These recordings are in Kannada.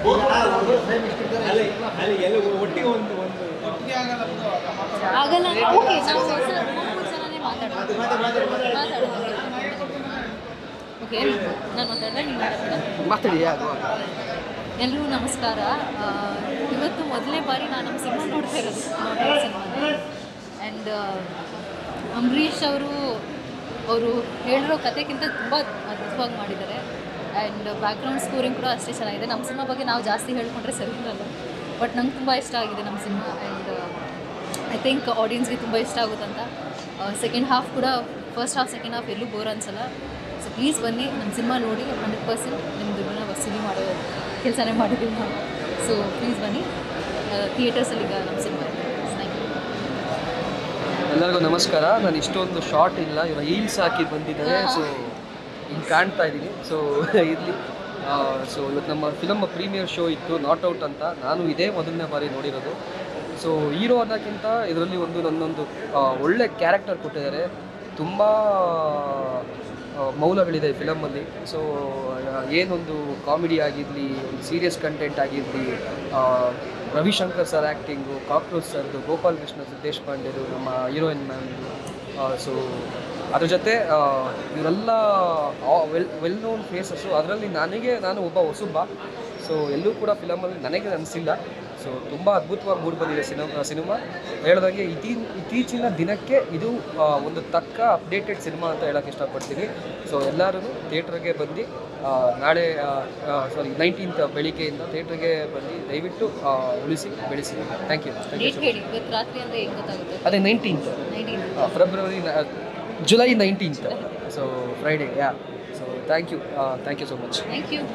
ಅಲ್ಲಿ ಅಲ್ಲಿ ಎಲ್ಲ ಒಟ್ಟಿಗೆ ಒಂದು ಒಂದು ಆಗಲ್ಲ ಓಕೆ ನಾವು ಮೂರು ಜನನೇ ಮಾತಾಡೋದು ಮಾತಾಡೋದು ಓಕೆ ನಾನು ಮಾತಾಡಿದ್ರೆ ನೀವು ಮಾತಾಡ್ತೀರಾ ಮಾತಾಡಿ ಯಾರು ಎಲ್ರಿಗೂ ನಮಸ್ಕಾರ ಆ, ಇವತ್ತು ಮೊದಲನೇ ಬಾರಿ ನಾನು ನಮ್ಮ ಸಿನಿಮಾ ನೋಡ್ತಾ ಇರೋದು ಸಿನಿಮಾನ ಆ್ಯಂಡ್ ಅಂಬರೀಷ್ ಅವರು ಅವರು ಹೇಳಿರೋ ಕತೆಗಿಂತ ತುಂಬ ಅದ್ಭುತವಾಗಿ ಮಾಡಿದ್ದಾರೆ ಆ್ಯಂಡ್ ಬ್ಯಾಕ್ಗ್ರೌಂಡ್ ಸ್ಕೋರಿಂಗ್ ಕೂಡ ಅಷ್ಟೇ ಚೆನ್ನಾಗಿದೆ ನಮ್ಮ ಸಿನಿಮಾ ಬಗ್ಗೆ ನಾವು ಜಾಸ್ತಿ ಹೇಳ್ಕೊಂಡ್ರೆ ಸರಿ ಇರಲ್ಲ ಬಟ್ ನಂಗೆ ತುಂಬ ಇಷ್ಟ ಆಗಿದೆ ನಮ್ಮ ಸಿನಿಮಾ ಆ್ಯಂಡ್ ಐ ಥಿಂಕ್ ಆಡಿಯನ್ಸ್ಗೆ ತುಂಬ ಇಷ್ಟ ಆಗುತ್ತಂತ ಸೆಕೆಂಡ್ ಹಾಫ್ ಕೂಡ ಫಸ್ಟ್ ಹಾಫ್ ಸೆಕೆಂಡ್ ಹಾಫ್ ಎಲ್ಲೂ ಬೋರ್ ಅನ್ಸಲ್ಲ ಸೊ ಪ್ಲೀಸ್ ಬನ್ನಿ ನಮ್ಮ ಸಿನಿಮಾ ನೋಡಿ ಹಂಡ್ರೆಡ್ ಪರ್ಸೆಂಟ್ ನಿಮ್ಮ ದುಡ್ಡನ್ನ ವಸೂಲಿ ಮಾಡೋ ಕೆಲಸನೇ ಮಾಡಿದ್ದೀವಿ ನಾವು ಸೊ ಪ್ಲೀಸ್ ಬನ್ನಿ ಥಿಯೇಟರ್ಸಲ್ಲಿ ಈಗ ನಮ್ಮ ಸಿನಿಮಾ ಇದೆ ಥ್ಯಾಂಕ್ ಯು ಎಲ್ಲರಿಗೂ ನಮಸ್ಕಾರ ನಾನು ಇಷ್ಟೊಂದು ಶಾರ್ಟ್ ಇಲ್ಲ ಇವಾಗ ಹೀಲ್ಸ್ ಹಾಕಿ ಬಂದಿದ್ದಾರೆ ಸೊ ಹಿಂಗೆ ಕಾಣ್ತಾ ಇದ್ದೀನಿ ಸೊ ಇರಲಿ ಸೊ ಇವತ್ತು ನಮ್ಮ film premiere show Not Out out ಅಂತ ನಾನು ಇದೇ ಮೊದಲನೇ ಬಾರಿ ನೋಡಿರೋದು ಸೊ ಹೀರೋ ಅನ್ನೋಕ್ಕಿಂತ ಇದರಲ್ಲಿ ಒಂದು ನನ್ನೊಂದು ಆ, ಒಳ್ಳೆ ಕ್ಯಾರೆಕ್ಟರ್ ಕೊಟ್ಟಿದ್ದಾರೆ ತುಂಬ ಮೌಲ್ಯಗಳಿದೆ ಫಿಲಮಲ್ಲಿ ಸೊ ಏನೊಂದು ಕಾಮಿಡಿ ಆಗಿರಲಿ ಒಂದು ಸೀರಿಯಸ್ ಕಂಟೆಂಟ್ ಆಗಿರಲಿ ರವಿಶಂಕರ್ ಸರ್ ಆ್ಯಕ್ಟಿಂಗು ಕಾಕ್ರೋಚ್ ಸರ್ದು ಗೋಪಾಲ್ ಕೃಷ್ಣ ಸಿದ್ದೇಶ್ ಪಾಂಡೆದು ನಮ್ಮ ಹೀರೋಯಿನ್ ಮ್ಯಾಮ್ದು ಸೊ ಅದ್ರ ಜೊತೆ ಆ, ಇವರೆಲ್ಲ ವೆಲ್ ವೆಲ್ ನೋನ್ ಫೇಸಸ್ಸು ಅದರಲ್ಲಿ ನನಗೆ ನಾನು ಒಬ್ಬ ಹೊಸಬ ಸೊ ಎಲ್ಲೂ ಕೂಡ ಫಿಲಮಲ್ಲಿ ನನಗೆ ಅನಿಸಿಲ್ಲ ಸೊ ತುಂಬ ಅದ್ಭುತವಾಗಿ ಮೂಡಿ ಬಂದಿದೆ ಸಿನಿಮಾ ಸಿನಿಮಾ ಹೇಳ್ದಂಗೆ ಇತೀ ಇತ್ತೀಚಿನ ದಿನಕ್ಕೆ ಇದು ಆ, ಒಂದು ತಕ್ಕ ಅಪ್ಡೇಟೆಡ್ ಸಿನಿಮಾ ಅಂತ ಹೇಳೋಕ್ಕೆ ಇಷ್ಟಪಡ್ತೀನಿ ಸೊ ಎಲ್ಲರೂ ಥಿಯೇಟ್ರಿಗೆ ಬಂದು ಆ, ನಾಳೆ ಸಾರಿ ನೈನ್ಟೀನ್ತ್ ಬೆಳಿಗ್ಗೆಯಿಂದ ಥಿಯೇಟ್ರಿಗೆ ಬಂದು ದಯವಿಟ್ಟು ಆ, ಉಳಿಸಿ ಬೆಳೆಸಿ thank you thank you date ಹೇಳಿ ಇವತ್ತು ರಾತ್ರಿ ಅಂದರೆ ಏನು ಗೊತ್ತಾಗುತ್ತೆ ಅದೇ nineteenth nineteen February July nineteenth so Friday yeah so thank you thank you so much thank you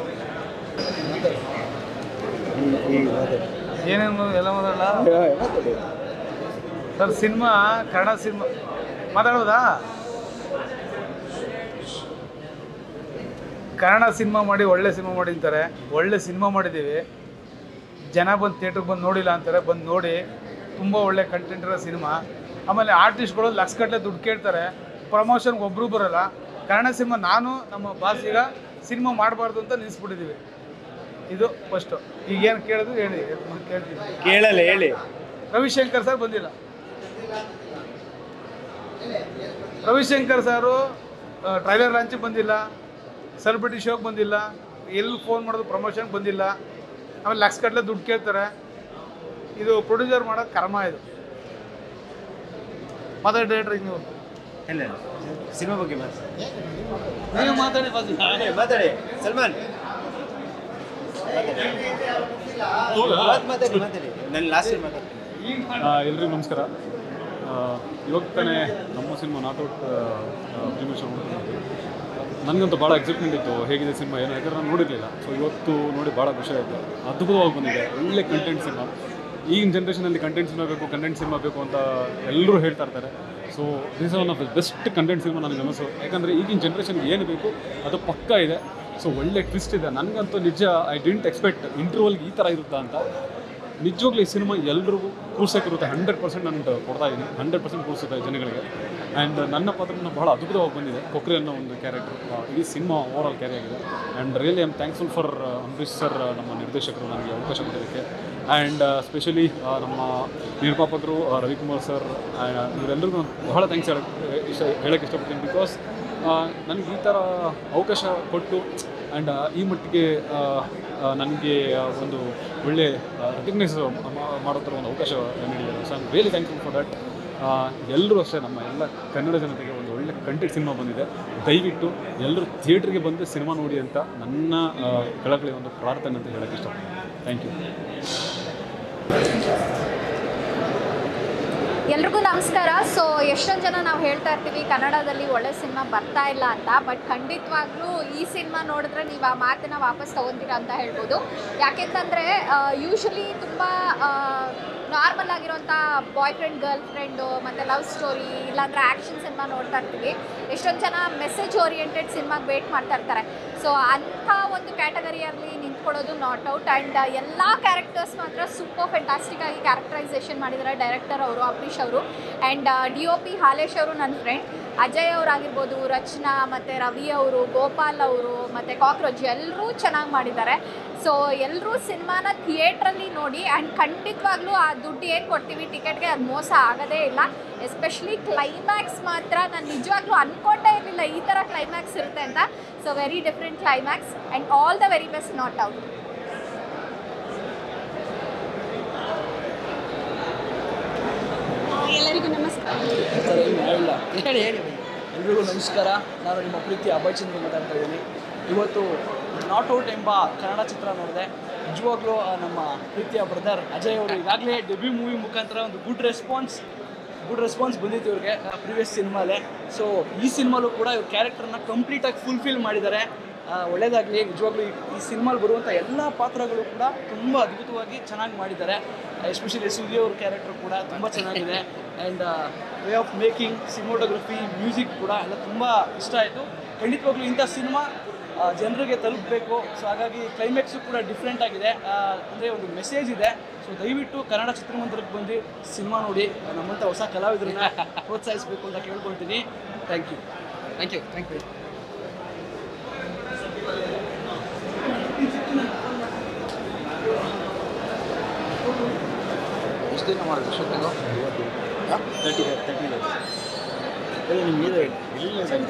ಏನೇನು ಎಲ್ಲ ಮಾತಾಡಲ್ಲ ಸರ್ ಸಿನಿಮಾ ಕನ್ನಡ ಸಿನಿಮಾ ಮಾತಾಡೋದಾ ಕನ್ನಡ ಸಿನಿಮಾ ಮಾಡಿ ಒಳ್ಳೆ ಸಿನಿಮಾ ಮಾಡಿರ್ತಾರೆ ಒಳ್ಳೆ ಸಿನಿಮಾ ಮಾಡಿದ್ದೀವಿ ಜನ ಬಂದು ಥಿಯೇಟ್ರಿಗೆ ಬಂದು ನೋಡಿಲ್ಲ ಅಂತಾರೆ ಬಂದು ನೋಡಿ ತುಂಬ ಒಳ್ಳೆ ಕಂಟೆಂಟ್ ಇರೋ ಸಿನಿಮಾ ಆಮೇಲೆ ಆರ್ಟಿಸ್ಟ್ಗಳು ಲಕ್ಷಗಟ್ಟಲೆ ದುಡ್ಡು ಕೇಳ್ತಾರೆ ಪ್ರಮೋಷನ್ಗೆ ಒಬ್ಬರು ಬರೋಲ್ಲ ಕನ್ನಡ ಸಿನಿಮಾ ನಾನು ನಮ್ಮ ಬಾಸ್ ಈಗ ಸಿನಿಮಾ ಮಾಡಬಾರ್ದು ಅಂತ ನಿಲ್ಲಿಸ್ಬಿಟ್ಟಿದ್ದೀವಿ ಇದು ಫಸ್ಟು ಈಗ ಏನು ಕೇಳಿದ್ರು ಹೇಳಿ ಕೇಳ್ತೀನಿ ಕೇಳಲ್ಲ ಹೇಳಿ ರವಿಶಂಕರ್ ಸರ್ ಬಂದಿಲ್ಲ ರವಿಶಂಕರ್ ಸಾರು ಟ್ರೈಲರ್ ಲಾಂಚಿಗೆ ಬಂದಿಲ್ಲ ಸೆಲೆಬ್ರಿಟಿ ಶೋಗೆ ಬಂದಿಲ್ಲ ಎಲ್ಲಿ ಫೋನ್ ಮಾಡೋದು ಪ್ರಮೋಷನ್ಗೆ ಬಂದಿಲ್ಲ ಆಮೇಲೆ ಲಕ್ಷ ಗಟ್ಟಲೆ ದುಡ್ಡು ಕೇಳ್ತಾರೆ ಇದು ಪ್ರೊಡ್ಯೂಸರ್ ಮಾಡೋದು ಕರ್ಮ ಇದು ಮಾತಾಡಿ ಡೈರೆಕ್ಟ್ರಿಗೆ ನೀವು ಇಲ್ಲ ಸಿನಿಮಾ ಬಗ್ಗೆ ಮಾತಾಡಿ ನೀವು ಮಾತಾಡಿ ಫಸ್ಟ್ ಮಾತಾಡಿ ಸಲ್ಮಾನ್ ಮಾತಾಡಿ ಮಾತಾಡಿ ನಾನು ಲಾಸ್ಟ್ ಮಾತಾಡ್ತೀನಿ ಎಲ್ರಿಗೂ ನಮಸ್ಕಾರ ಆ, ಇವಾಗ ತಾನೇ ನಮ್ಮ ಸಿನಿಮಾ ನಾಟ್ಔಟ್ ಪ್ರೀಮಿಯರ್ ಶೋ ನೋಡ್ಕೊಂಡಿದ್ವಿ ನನಗಂತೂ ಭಾಳ ಎಕ್ಸೈಟ್ಮೆಂಟ್ ಇತ್ತು ಹೇಗಿದೆ ಸಿನಿಮಾ ಏನು ಯಾಕಂದ್ರೆ ನಾನು ನೋಡಿರಲಿಲ್ಲ ಸೊ ಇವತ್ತು ನೋಡಿ ಭಾಳ ಖುಷಿ ಆಯಿತು ಅದ್ಭುತವಾಗಿ ಬಂದಿದೆ ಒಳ್ಳೆ ಕಂಟೆಂಟ್ ಸಿನಿಮಾ ಈಗಿನ ಜನ್ರೇಷನಲ್ಲಿ ಕಂಟೆಂಟ್ ಸಿನಿಮಾ ಬೇಕು ಕಂಟೆಂಟ್ ಸಿನಿಮಾ ಬೇಕು ಅಂತ ಎಲ್ಲರೂ ಹೇಳ್ತಾ ಇರ್ತಾರೆ so this one of the best content cinema ನನಗೆ ಅನಿಸು ಯಾಕಂದರೆ ಈಗಿನ ಜನ್ರೇಷನ್ಗೆ ಏನು ಬೇಕು ಅದು ಪಕ್ಕ ಇದೆ ಸೊ ಒಳ್ಳೆ ಟ್ವಿಸ್ಟ್ ಇದೆ ನನಗಂತೂ ನಿಜ ಐ ಡಿಂಟ್ ಎಕ್ಸ್ಪೆಕ್ಟ್ ಇಂಟರ್ವಲ್ಗೆ ಈ ಥರ ಇರುತ್ತಾ ಅಂತ ನಿಜವಾಗ್ಲೂ ಈ ಸಿನಿಮಾ ಎಲ್ರಿಗೂ ಕೂರ್ಸೋಕ್ಕಿರುತ್ತೆ ಹಂಡ್ರೆಡ್ ಪರ್ಸೆಂಟ್ ನಾನು ಕೊಡ್ತಾ ಇದ್ದೀನಿ ಹಂಡ್ರೆಡ್ ಪರ್ಸೆಂಟ್ ಕೂರಿಸುತ್ತೆ ಜನಗಳಿಗೆ ಆ್ಯಂಡ್ ನನ್ನ ಪಾತ್ರನ ಬಹಳ ಅದ್ಭುತವಾಗಿ ಬಂದಿದೆ ಕೊಕ್ರಿ ಅನ್ನೋ ಒಂದು ಕ್ಯಾರೆಕ್ಟರ್ ಇಡೀ ಸಿನಿಮಾ ಓವರ್ ಆಲ್ ಕ್ಯಾರಿ ಆಗಿದೆ and really I'm thankful for Ambareesh sir ನಮ್ಮ ನಿರ್ದೇಶಕರು ನನಗೆ ಅವಕಾಶ ಕೊಟ್ಟಿದ್ದಕ್ಕೆ ಆ್ಯಂಡ್ ಸ್ಪೆಷಲಿ ನಮ್ಮ ನಿರ್ಮಾಪಕರು ಆ, ರವಿಕುಮಾರ್ ಸರ್ ಇವರೆಲ್ಲರಿಗೂ ನಾನು ಬಹಳ ಥ್ಯಾಂಕ್ಸ್ ಹೇಳಕ್ಕೆ ಇಷ್ಟ ಹೇಳೋಕ್ಕೆ ಇಷ್ಟಪಡ್ತೀನಿ ಬಿಕಾಸ್ ನನಗೆ ಈ ಥರ ಅವಕಾಶ ಕೊಟ್ಟು ಆ್ಯಂಡ್ ಈ ಮಟ್ಟಿಗೆ ನನಗೆ ಒಂದು ಒಳ್ಳೆ ರೆಕಗ್ನೈಸ್ ಮಾಡೋ ಥರ ಒಂದು ಅವಕಾಶ ನೀಡಿದ್ದಾರೆ so I'm really thankful for that ಎಲ್ಲರೂ ಅಷ್ಟೇ ನಮ್ಮ ಎಲ್ಲ ಕನ್ನಡ ಜನತೆಗೆ ಒಂದು ಒಳ್ಳೆ ಕಂಟೆಂಟ್ ಸಿನಿಮಾ ಬಂದಿದೆ ದಯವಿಟ್ಟು ಎಲ್ಲರೂ ಥಿಯೇಟ್ರಿಗೆ ಬಂದು ಸಿನಿಮಾ ನೋಡಿ ಅಂತ ನನ್ನ ಆ, ಕಳಕಳಿ ಒಂದು ಪ್ರಾರ್ಥನೆ ಅಂತ ಹೇಳೋಕ್ಕೆ ಇಷ್ಟಪಡ್ತೀನಿ ಥ್ಯಾಂಕ್ ಯು ಎಲ್ರಿಗೂ ನಮಸ್ಕಾರ ಸೊ ಎಷ್ಟೊಂದು ಜನ ನಾವು ಹೇಳ್ತಾ ಇರ್ತೀವಿ ಕನ್ನಡದಲ್ಲಿ ಒಳ್ಳೆ ಸಿನಿಮಾ ಬರ್ತಾ ಇಲ್ಲ ಅಂತ ಬಟ್ ಖಂಡಿತವಾಗ್ಲೂ ಈ ಸಿನಿಮಾ ನೋಡಿದ್ರೆ ನೀವು ಆ ಮಾತನ್ನ ವಾಪಸ್ ತೊಗೊತೀರಾ ಅಂತ ಹೇಳ್ಬೋದು ಯಾಕೆಂತಂದರೆ ಯೂಶ್ವಲಿ ತುಂಬ ನಾರ್ಮಲ್ ಆಗಿರೋಂಥ ಬಾಯ್ ಫ್ರೆಂಡ್ ಗರ್ಲ್ ಫ್ರೆಂಡು ಮತ್ತು ಲವ್ ಸ್ಟೋರಿ ಇಲ್ಲಾಂದ್ರೆ ಆ್ಯಕ್ಷನ್ ಸಿನಿಮಾ ನೋಡ್ತಾ ಇರ್ತೀವಿ ಎಷ್ಟೊಂದು ಜನ ಮೆಸೇಜ್ ಓರಿಯೆಂಟೆಡ್ ಸಿನಿಮಾಗೆ ವೇಟ್ ಮಾಡ್ತಾ ಇರ್ತಾರೆ ಸೊ ಅಂಥ ಒಂದು ಕ್ಯಾಟಗರಿಯಲ್ಲಿ ನಿಂತ್ಕೊಳ್ಳೋದು ನಾಟ್ ಔಟ್ ಆ್ಯಂಡ್ ಎಲ್ಲ ಕ್ಯಾರೆಕ್ಟರ್ಸ್ ಮಾತ್ರ ಸೂಪರ್ ಫೆಂಟಾಸ್ಟಿಕ್ ಆಗಿ ಕ್ಯಾರೆಕ್ಟರೈಸೇಷನ್ ಮಾಡಿದ್ದಾರೆ ಡೈರೆಕ್ಟರ್ ಅವರು ಅಂಬರೀಷ್ ಅವರು and D O P Halesh ಅವರು ನನ್ನ ಫ್ರೆಂಡ್ ಅಜಯ್ ಅವರಾಗಿರ್ಬೋದು ರಚನಾ ಮತ್ತು ರವಿ ಅವರು ಗೋಪಾಲ್ ಅವರು ಮತ್ತು ಕಾಕ್ರೋಚ್ ಎಲ್ಲರೂ ಚೆನ್ನಾಗಿ ಮಾಡಿದ್ದಾರೆ ಸೊ ಎಲ್ಲರೂ ಸಿನಿಮಾನ ಥಿಯೇಟ್ರಲ್ಲಿ ನೋಡಿ ಆ್ಯಂಡ್ ಖಂಡಿತವಾಗ್ಲೂ ಆ ದುಡ್ಡು ಏನು ಕೊಡ್ತೀವಿ ಟಿಕೆಟ್ಗೆ ಅದು ಮೋಸ ಆಗೋದೇ ಇಲ್ಲ ಎಸ್ಪೆಷಲಿ ಕ್ಲೈಮ್ಯಾಕ್ಸ್ ಮಾತ್ರ ನಾನು ನಿಜವಾಗ್ಲೂ ಅಂದ್ಕೊಂಡೇ ಇರಲಿಲ್ಲ ಈ ಥರ ಕ್ಲೈಮ್ಯಾಕ್ಸ್ ಇರುತ್ತೆ ಅಂತ so very different climax and all the very best not out ಎಲ್ಲರಿಗೂ ನಮಸ್ಕಾರ ಸರ್ ಏನು ಹೇಳಿಲ್ಲ ಹೇಳಿ ಹೇಳಿ ಎಲ್ರಿಗೂ ನಮಸ್ಕಾರ ನಾನು ನಿಮ್ಮ ಪ್ರೀತಿ ಅಭಯ್ ಚಂದ್ರ ಮಾತಾಡ್ತಾ ಇದ್ದೀನಿ ಇವತ್ತು ನಾಟ್ ಔಟ್ ಎಂಬ ಕನ್ನಡ ಚಿತ್ರ ನೋಡಿದೆ ನಿಜವಾಗ್ಲೂ ಆ ನಮ್ಮ ಪ್ರೀತಿಯ ಬ್ರದರ್ ಅಜಯ್ ಅವರು ಈಗಾಗಲೇ ಡೆಬ್ಯೂ ಮೂವಿ ಮುಖಾಂತರ ಒಂದು ಗುಡ್ ರೆಸ್ಪಾನ್ಸ್ ಗುಡ್ ರೆಸ್ಪಾನ್ಸ್ ಬಂದಿತ್ತು ಇವ್ರಿಗೆ ಪ್ರಿವಿಯಸ್ ಸಿನಿಮಾಲೆ ಸೊ ಈ ಸಿನಿಮಾಲು ಕೂಡ ಇವ್ರ ಕ್ಯಾರೆಕ್ಟರ್ನ ಕಂಪ್ಲೀಟಾಗಿ ಫುಲ್ಫಿಲ್ ಮಾಡಿದ್ದಾರೆ ಆ, ಒಳ್ಳೆಯದಾಗಲಿ ನಿಜವಾಗ್ಲೂ ಈ ಈ ಸಿನಿಮಾಲ್ ಬರುವಂಥ ಎಲ್ಲ ಪಾತ್ರಗಳು ಕೂಡ ತುಂಬ ಅದ್ಭುತವಾಗಿ ಚೆನ್ನಾಗಿ ಮಾಡಿದ್ದಾರೆ ಎಸ್ಪೆಷಲಿ ಸೂರ್ಯ ಅವ್ರ ಕ್ಯಾರೆಕ್ಟರ್ ಕೂಡ ತುಂಬ ಚೆನ್ನಾಗಿದೆ and way of making cinematography music ಕೂಡ ಎಲ್ಲ ತುಂಬ ಇಷ್ಟ ಆಯಿತು ಖಂಡಿತವಾಗ್ಲೂ ಇಂಥ ಸಿನಿಮಾ ಜನರಿಗೆ ತಲುಪಬೇಕು ಸೊ ಹಾಗಾಗಿ ಕ್ಲೈಮ್ಯಾಕ್ಸು ಕೂಡ ಡಿಫ್ರೆಂಟ್ ಆಗಿದೆ ಅಂದರೆ ಒಂದು ಮೆಸೇಜ್ ಇದೆ ಸೊ ದಯವಿಟ್ಟು ಕನ್ನಡ ಚಿತ್ರಮಂದಿರಕ್ಕೆ ಬಂದು ಸಿನಿಮಾ ನೋಡಿ ನಮ್ಮಂಥ ಹೊಸ ಕಲಾವಿದರನ್ನ ಪ್ರೋತ್ಸಾಹಿಸಬೇಕು ಅಂತ ಕೇಳ್ಕೊಳ್ತೀನಿ thank you thank you thank you ಎಷ್ಟು ದಿನ ಮಾಡಿದ್ರು ಶೂಟಿಂಗು ತರ್ಟಿ ತರ್ಟಿ ಹೇಳಿ ನಿಮ್ಗೆ ಇದು ಹೇಳಿ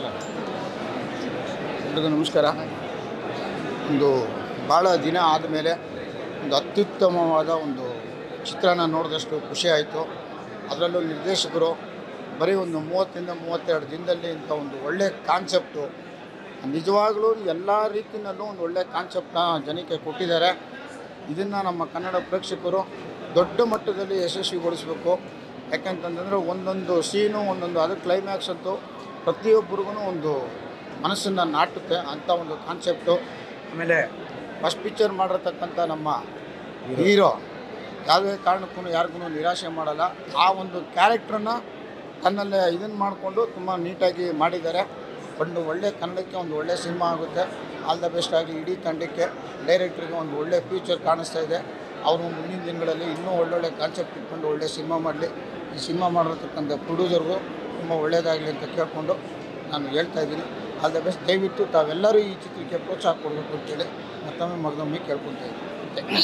ಎಲ್ರಿಗೂ ನಮಸ್ಕಾರ ಒಂದು ಭಾಳ ದಿನ ಆದಮೇಲೆ ಒಂದು ಅತ್ಯುತ್ತಮವಾದ ಒಂದು ಚಿತ್ರನ ನೋಡಿದಷ್ಟು ಖುಷಿ ಆಯಿತು ಅದರಲ್ಲೂ ನಿರ್ದೇಶಕರು ಬರೀ ಒಂದು ಮೂವತ್ತರಿಂದ ಮೂವತ್ತೆರಡು ದಿನದಲ್ಲಿ ಇಂಥ ಒಂದು ಒಳ್ಳೆಯ ಕಾನ್ಸೆಪ್ಟು ನಿಜವಾಗ್ಲೂ ಎಲ್ಲ ರೀತಿಯಲ್ಲೂ ಒಂದು ಒಳ್ಳೆಯ ಕಾನ್ಸೆಪ್ಟನ್ನ ಜನಕ್ಕೆ ಕೊಟ್ಟಿದ್ದಾರೆ ಇದನ್ನು ನಮ್ಮ ಕನ್ನಡ ಪ್ರೇಕ್ಷಕರು ದೊಡ್ಡ ಮಟ್ಟದಲ್ಲಿ ಯಶಸ್ವಿಗೊಳಿಸಬೇಕು ಯಾಕೆಂತಂದರೆ ಒಂದೊಂದು ಸೀನು ಒಂದೊಂದು ಅದು ಕ್ಲೈಮ್ಯಾಕ್ಸ್ ಅಂತೂ ಪ್ರತಿಯೊಬ್ಬರಿಗೂ ಒಂದು ಮನಸ್ಸನ್ನು ನಾಟುತ್ತೆ ಅಂಥ ಒಂದು ಕಾನ್ಸೆಪ್ಟು ಆಮೇಲೆ ಫಸ್ಟ್ ಪಿಕ್ಚರ್ ಮಾಡಿರ್ತಕ್ಕಂಥ ನಮ್ಮ ಹೀರೋ ಯಾವುದೇ ಕಾರಣಕ್ಕೂ ಯಾರಿಗೂ ನಿರಾಶೆ ಮಾಡಲ್ಲ ಆ ಒಂದು ಕ್ಯಾರೆಕ್ಟ್ರನ್ನ ತನ್ನಲ್ಲೇ ಇದನ್ನು ಮಾಡಿಕೊಂಡು ತುಂಬ ನೀಟಾಗಿ ಮಾಡಿದ್ದಾರೆ ಒಂದು ಒಳ್ಳೆ ಕನ್ನಡಕ್ಕೆ ಒಂದು ಒಳ್ಳೆ ಸಿನಿಮಾ ಆಗುತ್ತೆ ಆಲ್ ದ ಬೆಸ್ಟ್ ಆಗಲಿ ಇಡೀ ತಂಡಕ್ಕೆ ಡೈರೆಕ್ಟ್ರಿಗೆ ಒಂದು ಒಳ್ಳೆ ಫ್ಯೂಚರ್ ಕಾಣಿಸ್ತಾ ಇದೆ ಅವರು ಮುಂದಿನ ದಿನಗಳಲ್ಲಿ ಇನ್ನೂ ಒಳ್ಳೊಳ್ಳೆ ಕಾನ್ಸೆಪ್ಟ್ ಇಟ್ಕೊಂಡು ಒಳ್ಳೆ ಸಿನಿಮಾ ಮಾಡಲಿ ಈ ಸಿನಿಮಾ ಮಾಡಿರ್ತಕ್ಕಂಥ ಪ್ರೊಡ್ಯೂಸರ್ಗೂ ತುಂಬ ಒಳ್ಳೆಯದಾಗಲಿ ಅಂತ ಕೇಳಿಕೊಂಡು ನಾನು ಹೇಳ್ತಾ ಇದ್ದೀನಿ ಆಲ್ ದ ಬೆಸ್ಟ್ ದಯವಿಟ್ಟು ತಾವೆಲ್ಲರೂ ಈ ಚಿತ್ರಕ್ಕೆ ಪ್ರೋತ್ಸಾಹ ಕೊಡಬೇಕು ಅಂತೇಳಿ ಮತ್ತೊಮ್ಮೆ ಮಗದೊಮ್ಮೆ ಕೇಳ್ಕೊತಾ ಇದ್ದೀನಿ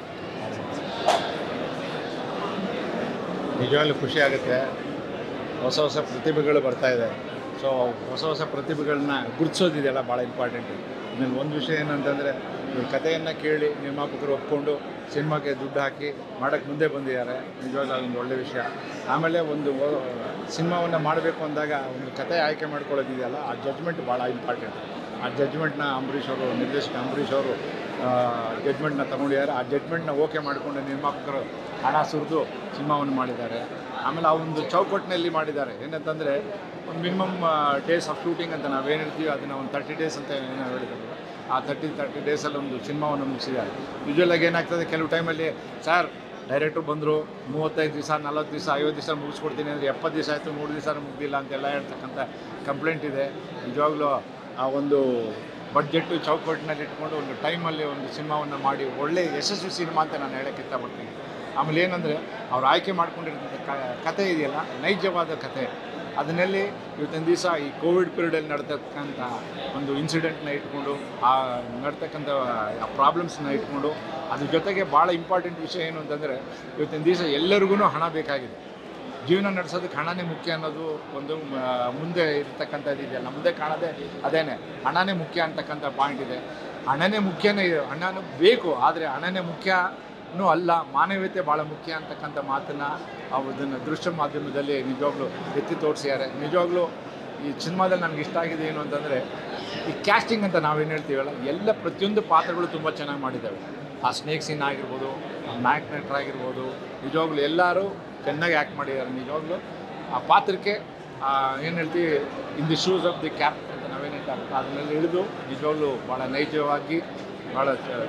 ನಿಜವಾಗ್ಲೂ ಖುಷಿ ಆಗುತ್ತೆ ಹೊಸ ಹೊಸ ಪ್ರತಿಭೆಗಳು ಬರ್ತಾ ಇದೆ ಸೊ ಹೊಸ ಹೊಸ ಪ್ರತಿಭೆಗಳನ್ನ ಗುರುತಿಸೋದಿದೆಯಲ್ಲ ಭಾಳ ಇಂಪಾರ್ಟೆಂಟು ಆಮೇಲೆ ಒಂದು ವಿಷಯ ಏನಂತಂದರೆ ಇವ್ರ ಕಥೆಯನ್ನು ಕೇಳಿ ನಿರ್ಮಾಪಕರು ಒಪ್ಕೊಂಡು ಸಿನಿಮಾಕ್ಕೆ ದುಡ್ಡು ಹಾಕಿ ಮಾಡೋಕ್ಕೆ ಮುಂದೆ ಬಂದಿದ್ದಾರೆ ನಿಜವಾಗ್ಲೂ ಅದೊಂದು ಒಳ್ಳೆ ವಿಷಯ ಆಮೇಲೆ ಒಂದು ಸಿನಿಮಾವನ್ನು ಮಾಡಬೇಕು ಅಂದಾಗ ಒಂದು ಕತೆ ಆಯ್ಕೆ ಮಾಡ್ಕೊಳ್ಳೋದಿದೆಯಲ್ಲ ಆ ಜಡ್ಜ್ಮೆಂಟ್ ಭಾಳ ಇಂಪಾರ್ಟೆಂಟ್ ಆ ಜಡ್ಜ್ಮೆಂಟ್ನ ಅಂಬರೀಷ್ ಅವರು ನಿರ್ದೇಶಕ ಅಂಬರೀಷ್ ಅವರು ಜಡ್ಜ್ಮೆಂಟ್ನ ತಗೊಂಡಿದ್ದಾರೆ ಆ ಜಡ್ಜ್ಮೆಂಟ್ನ ಓಕೆ ಮಾಡಿಕೊಂಡು ನಿರ್ಮಾಪಕರು ಹಣ ಸುರಿದು ಸಿನಿಮಾವನ್ನು ಮಾಡಿದ್ದಾರೆ ಆಮೇಲೆ ಆ ಒಂದು ಚೌಕಟ್ಟಿನಲ್ಲಿ ಮಾಡಿದ್ದಾರೆ ಏನಂತಂದರೆ ಒಂದು ಮಿನಿಮಮ್ ಡೇಸ್ ಆಫ್ ಶೂಟಿಂಗ್ ಅಂತ ನಾವೇನು ಹೇಳ್ತೀವಿ ಅದನ್ನು ಒಂದು ತರ್ಟಿ ಡೇಸ್ ಅಂತ ಏನೋ ಹೇಳಿದ್ರು ಆ ತರ್ಟಿ ತರ್ಟಿ ಡೇಸಲ್ಲಿ ಒಂದು ಸಿನಿಮಾವನ್ನು ಮುಗಿಸಿದ್ದಾರೆ ಯೂಶ್ವಲಾಗಿ ಏನಾಗ್ತದೆ ಕೆಲವು ಟೈಮಲ್ಲಿ ಸರ್ ಡೈರೆಕ್ಟ್ರು ಬಂದರು ಮೂವತ್ತೈದು ದಿವಸ ನಲ್ವತ್ತು ದಿವಸ ಐವತ್ತು ದಿವಸ ಮುಗಿಸ್ಕೊಡ್ತೀನಿ ಅಂದರೆ ಎಪ್ಪತ್ತು ದಿವಸ ಆಯಿತು ಮೂರು ದಿವಸ ಮುಗ್ದಿಲ್ಲ ಅಂತೆಲ್ಲ ಹೇಳ್ತಕ್ಕಂಥ ಕಂಪ್ಲೇಂಟ್ ಇದೆ ನಿಜವಾಗ್ಲೂ ಆ ಒಂದು ಬಡ್ಜೆಟ್ಟು ಚೌಕಟ್ಟಿನಲ್ಲಿ ಇಟ್ಕೊಂಡು ಒಂದು ಟೈಮಲ್ಲಿ ಒಂದು ಸಿನಿಮಾವನ್ನು ಮಾಡಿ ಒಳ್ಳೆ ಯಶಸ್ವಿ ಸಿನಿಮಾ ಅಂತ ನಾನು ಹೇಳೋಕ್ಕೆ ಇಷ್ಟಪಡ್ತೀನಿ ಆಮೇಲೆ ಏನಂದರೆ ಅವ್ರು ಆಯ್ಕೆ ಮಾಡ್ಕೊಂಡಿರ್ತಕ್ಕಂಥ ಕ- ಕತೆ ಇದೆಯಲ್ಲ ನೈಜವಾದ ಕತೆ ಅದನ್ನಲ್ಲಿ ಇವತ್ತಿನ ದಿವಸ ಈ ಕೋವಿಡ್ ಪೀರಿಯಡಲ್ಲಿ ನಡ್ತಕ್ಕಂಥ ಒಂದು ಇನ್ಸಿಡೆಂಟ್ನ ಇಟ್ಕೊಂಡು ಆ ನಡ್ತಕ್ಕಂಥ ಆ ಪ್ರಾಬ್ಲಮ್ಸ್ನ ಇಟ್ಕೊಂಡು ಅದ್ರ ಜೊತೆಗೆ ಭಾಳ ಇಂಪಾರ್ಟೆಂಟ್ ವಿಷಯ ಏನು ಅಂತಂದರೆ ಇವತ್ತಿನ ದಿವಸ ಎಲ್ಲರಿಗೂ ಹಣ ಬೇಕಾಗಿದೆ ಜೀವನ ನಡೆಸೋದಕ್ಕೆ ಹಣನೇ ಮುಖ್ಯ ಅನ್ನೋದು ಒಂದು ಮ, ಮುಂದೆ ಇರ್ತಕ್ಕಂಥದ್ದು ಇದೆಯಲ್ಲ ಮುಂದೆ ಕಾಣೋದೇ ಅದೇನೆ ಹಣನೇ ಮುಖ್ಯ ಅಂತಕ್ಕಂಥ ಪಾಯಿಂಟ್ ಇದೆ ಹಣನೇ ಮುಖ್ಯನೇ ಇದೆ ಹಣನೂ ಬೇಕು ಆದರೆ ಹಣನೇ ಮುಖ್ಯನೂ ಅಲ್ಲ ಮಾನವೀಯತೆ ಭಾಳ ಮುಖ್ಯ ಅಂತಕ್ಕಂಥ ಮಾತನ್ನು ಅದನ್ನು ದೃಶ್ಯ ಮಾಧ್ಯಮದಲ್ಲಿ ನಿಜವಾಗ್ಲೂ ಎತ್ತಿ ತೋರಿಸಿದ್ದಾರೆ ನಿಜವಾಗ್ಲೂ ಈ ಸಿನಿಮಾದಲ್ಲಿ ನನಗೆ ಇಷ್ಟ ಆಗಿದೆ ಏನು ಅಂತಂದರೆ ಈ ಕ್ಯಾಸ್ಟಿಂಗ್ ಅಂತ ನಾವೇನು ಹೇಳ್ತೀವಲ್ಲ ಎಲ್ಲ ಪ್ರತಿಯೊಂದು ಪಾತ್ರಗಳು ತುಂಬ ಚೆನ್ನಾಗಿ ಮಾಡಿದ್ದಾವೆ ಆ ಸ್ನೇಕ್ ಸೀನ್ ಆಗಿರ್ಬೋದು ಆ ನಾಯಕ ನಟರಾಗಿರ್ಬೋದು ನಿಜವಾಗ್ಲೂ ಎಲ್ಲರೂ ಚೆನ್ನಾಗಿ ಆ್ಯಕ್ಟ್ ಮಾಡಿದ್ದಾರೆ ನಿಜವಾಗ್ಲೂ ಆ ಪಾತ್ರಕ್ಕೆ ಏನು ಹೇಳ್ತೀವಿ in the shoes of the cap ಅಂತ ನಾವೇನು ಹೇಳ್ತಾರೆ ಅದನ್ನೆಲ್ಲ ಇಳಿದು ನಿಜವಾಗ್ಲೂ ಭಾಳ ನೈಜವಾಗಿ ಭಾಳ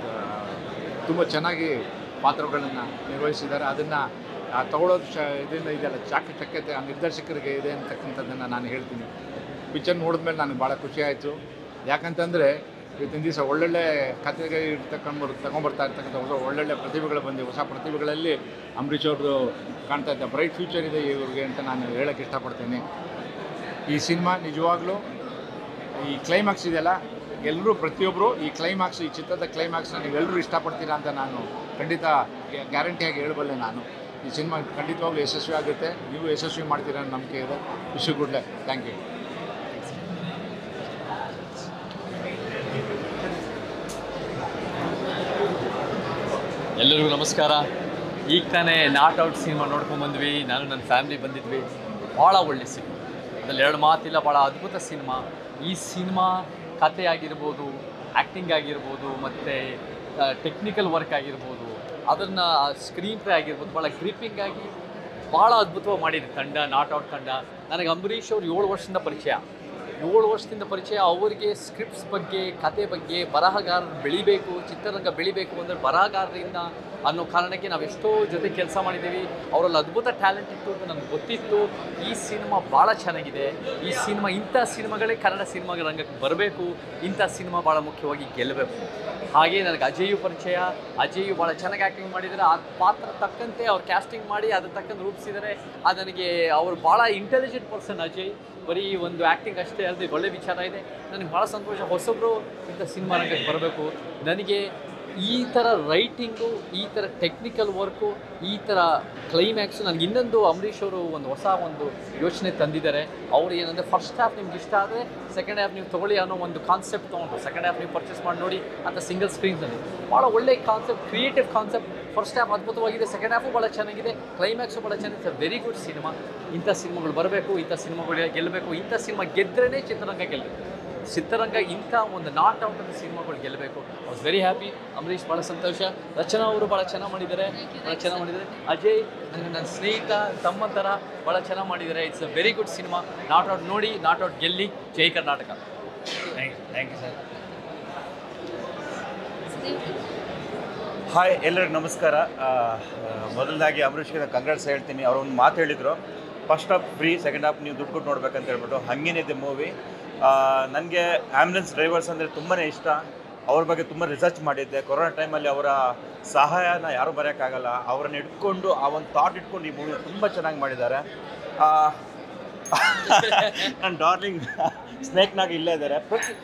ತುಂಬ ಚೆನ್ನಾಗಿ ಪಾತ್ರಗಳನ್ನು ನಿರ್ವಹಿಸಿದ್ದಾರೆ ಅದನ್ನು ತಗೊಳ್ಳೋದು ಶ ಇದರಿಂದ ಇದೆಯಲ್ಲ ಚಾಕಚಕ್ಯತೆ ಆ ನಿರ್ದೇಶಕರಿಗೆ ಇದೆ ಅಂತಕ್ಕಂಥದ್ದನ್ನು ನಾನು ಹೇಳ್ತೀನಿ ಪಿಕ್ಚರ್ ನೋಡಿದ್ಮೇಲೆ ನನಗೆ ಭಾಳ ಖುಷಿ ಆಯಿತು ಯಾಕಂತಂದರೆ ಇವತ್ತಿನ ದಿವಸ ಒಳ್ಳೊಳ್ಳೆ ಕಥೆಗೆ ಇರ್ತಕ್ಕಂಥ ತಗೊಂಬರ್ತಾ ಇರ್ತಕ್ಕಂಥ ಹೊಸ ಒಳ್ಳೊಳ್ಳೆ ಪ್ರತಿಭೆಗಳು ಬಂದಿವೆ ಹೊಸ ಪ್ರತಿಭೆಗಳಲ್ಲಿ ಅಂಬರೀಷ್ ಅವ್ರದ್ದು ಕಾಣ್ತಾ ಇದ್ದ ಬ್ರೈಟ್ ಫ್ಯೂಚರ್ ಇದೆ ಇವ್ರಿಗೆ ಅಂತ ನಾನು ಹೇಳೋಕ್ಕೆ ಇಷ್ಟಪಡ್ತೀನಿ ಈ ಸಿನಿಮಾ ನಿಜವಾಗ್ಲೂ ಈ ಕ್ಲೈಮ್ಯಾಕ್ಸ್ ಇದೆಯಲ್ಲ ಎಲ್ಲರೂ ಪ್ರತಿಯೊಬ್ಬರು ಈ ಕ್ಲೈಮ್ಯಾಕ್ಸ್ ಈ ಚಿತ್ರದ ಕ್ಲೈಮ್ಯಾಕ್ಸ್ನ ನೀವೆಲ್ಲರೂ ಇಷ್ಟಪಡ್ತೀರಾ ಅಂತ ನಾನು ಖಂಡಿತ ಗ್ಯಾರಂಟಿಯಾಗಿ ಹೇಳಬಲ್ಲೆ ನಾನು ಈ ಸಿನಿಮಾ ಖಂಡಿತವಾಗ್ಲೂ ಯಶಸ್ವಿ ಆಗುತ್ತೆ ನೀವು ಯಶಸ್ವಿ ಮಾಡ್ತೀರಾ ಅನ್ನೋ ನಂಬಿಕೆ ಇದೆ ವಿಶ್ ಗುಡ್ಲೆ ಥ್ಯಾಂಕ್ ಯು ಎಲ್ಲರಿಗೂ ನಮಸ್ಕಾರ ಈಗ ತಾನೇ ನಾಟ್ ಔಟ್ ಸಿನಿಮಾ ನೋಡ್ಕೊಂಡು ಬಂದ್ವಿ ನಾನು ನನ್ನ ಫ್ಯಾಮಿಲಿ ಬಂದಿದ್ವಿ ಭಾಳ ಒಳ್ಳೆ ಸಿನಿಮಾ ಅದ್ರಲ್ಲಿ ಎರಡು ಮಾತಿಲ್ಲ ಭಾಳ ಅದ್ಭುತ ಸಿನಿಮಾ ಈ ಸಿನಿಮಾ ಕತೆ ಆಗಿರ್ಬೋದು ಆ್ಯಕ್ಟಿಂಗ್ ಆಗಿರ್ಬೋದು ಮತ್ತು ಟೆಕ್ನಿಕಲ್ ವರ್ಕ್ ಆಗಿರ್ಬೋದು ಅದನ್ನು ಸ್ಕ್ರೀನ್ ಪ್ಲೇ ಆಗಿರ್ಬೋದು ಭಾಳ ಗ್ರಿಪ್ಪಿಂಗ್ ಆಗಿ ಭಾಳ ಅದ್ಭುತವಾಗಿ ಮಾಡಿದೆ ತಂಡ ನಾಟ್ ಔಟ್ ತಂಡ ನನಗೆ ಅಂಬರೀಷ್ ಅವ್ರು ಏಳು ವರ್ಷದಿಂದ ಪರಿಚಯ ಏಳು ವರ್ಷದಿಂದ ಪರಿಚಯ ಅವರಿಗೆ ಸ್ಕ್ರಿಪ್ಟ್ಸ್ ಬಗ್ಗೆ ಕತೆ ಬಗ್ಗೆ ಬರಹಗಾರರು ಬೆಳಿಬೇಕು ಚಿತ್ರರಂಗ ಬೆಳಿಬೇಕು ಅಂದರೆ ಬರಹಗಾರರಿಂದ ಅನ್ನೋ ಕಾರಣಕ್ಕೆ ನಾವು ಎಷ್ಟೋ ಜೊತೆ ಕೆಲಸ ಮಾಡಿದ್ದೀವಿ ಅವರಲ್ಲಿ ಅದ್ಭುತ ಟ್ಯಾಲೆಂಟ್ ಇತ್ತು ಅಂತ ನನಗೆ ಗೊತ್ತಿತ್ತು ಈ ಸಿನಿಮಾ ಭಾಳ ಚೆನ್ನಾಗಿದೆ ಈ ಸಿನಿಮಾ ಇಂಥ ಸಿನಿಮಾಗಳೇ ಕನ್ನಡ ಸಿನಿಮಾ ರಂಗಕ್ಕೆ ಬರಬೇಕು ಇಂಥ ಸಿನಿಮಾ ಭಾಳ ಮುಖ್ಯವಾಗಿ ಗೆಲ್ಲಬೇಕು ಹಾಗೆ ನನಗೆ ಅಜಯ್ಯು ಪರಿಚಯ ಅಜಯ್ಯು ಭಾಳ ಚೆನ್ನಾಗಿ ಆ್ಯಕ್ಟಿಂಗ್ ಮಾಡಿದ್ದಾರೆ ಆ ಪಾತ್ರ ತಕ್ಕಂತೆ ಅವ್ರು ಕ್ಯಾಸ್ಟಿಂಗ್ ಮಾಡಿ ಅದ್ರ ತಕ್ಕಂತೆ ರೂಪಿಸಿದ್ದಾರೆ ಅದು ನನಗೆ ಅವರು ಭಾಳ ಇಂಟೆಲಿಜೆಂಟ್ ಪರ್ಸನ್ ಅಜಯ್ ಬರೀ ಒಂದು ಆ್ಯಕ್ಟಿಂಗ್ ಅಷ್ಟೇ ಅಲ್ಲದೆ ಒಳ್ಳೆ ವಿಚಾರ ಇದೆ ನನಗೆ ಭಾಳ ಸಂತೋಷ ಹೊಸಬ್ರು ಇಂಥ ಸಿನಿಮಾ ರಂಗಕ್ಕೆ ಬರಬೇಕು ನನಗೆ ಈ ಥರ ರೈಟಿಂಗು ಈ ಥರ ಟೆಕ್ನಿಕಲ್ ವರ್ಕು ಈ ಥರ ಕ್ಲೈಮ್ಯಾಕ್ಸು ನನಗೆ ಇನ್ನೊಂದು ಅಂಬರೀಷ್ ಅವರು ಒಂದು ಹೊಸ ಒಂದು ಯೋಚನೆ ತಂದಿದ್ದಾರೆ ಅವ್ರು ಏನಂದರೆ ಫಸ್ಟ್ ಹಾಫ್ ನಿಮ್ಗೆ ಇಷ್ಟ ಆದರೆ ಸೆಕೆಂಡ್ ಹಾಫ್ ನೀವು ತೊಗೊಳ್ಳಿ ಅನ್ನೋ ಒಂದು ಕಾನ್ಸೆಪ್ಟ್ ತೊಗೊಂಡು ಸೆಕೆಂಡ್ ಹಾಫ್ ನೀವು ಪರ್ಚೇಸ್ ಮಾಡಿ ನೋಡಿ ಅಂತ ಸಿಂಗಲ್ ಸ್ಕ್ರೀನ್ಸಲ್ಲಿ ಭಾಳ ಒಳ್ಳೆ concept creative concept first half ಅದ್ಭುತವಾಗಿದೆ ಸೆಕೆಂಡ್ ಹಾಫು ಭಾಳ ಚೆನ್ನಾಗಿದೆ ಕ್ಲೈಮ್ಯಾಕ್ಸು ಭಾಳ ಚೆನ್ನಾಗಿದೆ ಇಟ್ಸ್ ವೆರಿ ಗುಡ್ ಸಿನಿಮಾ ಇಂಥ ಸಿನಿಮಾಗಳು ಬರಬೇಕು ಇಂಥ ಸಿನಿಮಾಗಳು ಗೆಲ್ಲಬೇಕು ಇಂಥ ಸಿನಿಮಾ ಗೆದ್ದರೇ ಚಿತ್ರರಂಗ ಗೆಲ್ಲಬೇಕು ಚಿತ್ರರಂಗ ಇಂಥ ಒಂದು ನಾಟ್ ಔಟ್ ಅಂತ ಸಿನಿಮಾಗಳು ಗೆಲ್ಲಬೇಕು I was very happy Ambareesh ಭಾಳ ಸಂತೋಷ ರಚನಾ ಅವರು ಭಾಳ ಚೆನ್ನಾಗಿ ಮಾಡಿದ್ದಾರೆ ಭಾಳ ಚೆನ್ನಾಗಿ ಮಾಡಿದ್ದಾರೆ ಅಜಯ್ ನನಗೆ ನನ್ನ ಸ್ನೇಹಿತ ತಮ್ಮ ಥರ ಭಾಳ ಚೆನ್ನಾಗಿ ಮಾಡಿದ್ದಾರೆ it's a very good cinema not out ನೋಡಿ ನಾಟ್ ಔಟ್ ಗೆಲ್ಲಿ ಜೈ Karnataka thank you thank you sir hi ಎಲ್ಲರಿಗೂ ನಮಸ್ಕಾರ ಆ, ಆ, ಮೊದಲದಾಗಿ ಅಂಬರೀಷ್ಗೆ ಕಂಗ್ರಾಟ್ಸ್ ಹೇಳ್ತೀನಿ ಅವ್ರು ಒಂದು ಮಾತು ಹೇಳಿದರು first half free second half ನೀವು ದುಡ್ಡು ಕೊಟ್ಟು ನೋಡ್ಬೇಕಂತ ಹೇಳ್ಬಿಟ್ಟು ಹಾಗೇನಿದೆ ಮೂವಿ ನನಗೆ ಆ್ಯಂಬುಲೆನ್ಸ್ ಡ್ರೈವರ್ಸ್ ಅಂದರೆ ತುಂಬಾ ಇಷ್ಟ ಅವ್ರ ಬಗ್ಗೆ ತುಂಬ ರಿಸರ್ಚ್ ಮಾಡಿದ್ದೆ ಕೊರೋನಾ ಟೈಮಲ್ಲಿ ಅವರ ಸಹಾಯನ ಯಾರೂ ಬರೋಕ್ಕಾಗಲ್ಲ ಅವರನ್ನು ಇಟ್ಕೊಂಡು ಆ ಒಂದು ಥಾಟ್ ಇಟ್ಕೊಂಡು ಈ ಮೂವಿ ತುಂಬ ಚೆನ್ನಾಗಿ ಮಾಡಿದ್ದಾರೆ ಆ, ನನ್ನ ಡಾರ್ಲಿಂಗ್ ಸ್ನೇಕ್ನಾಗ ಇಲ್ಲೇ ಇದ್ದಾರೆ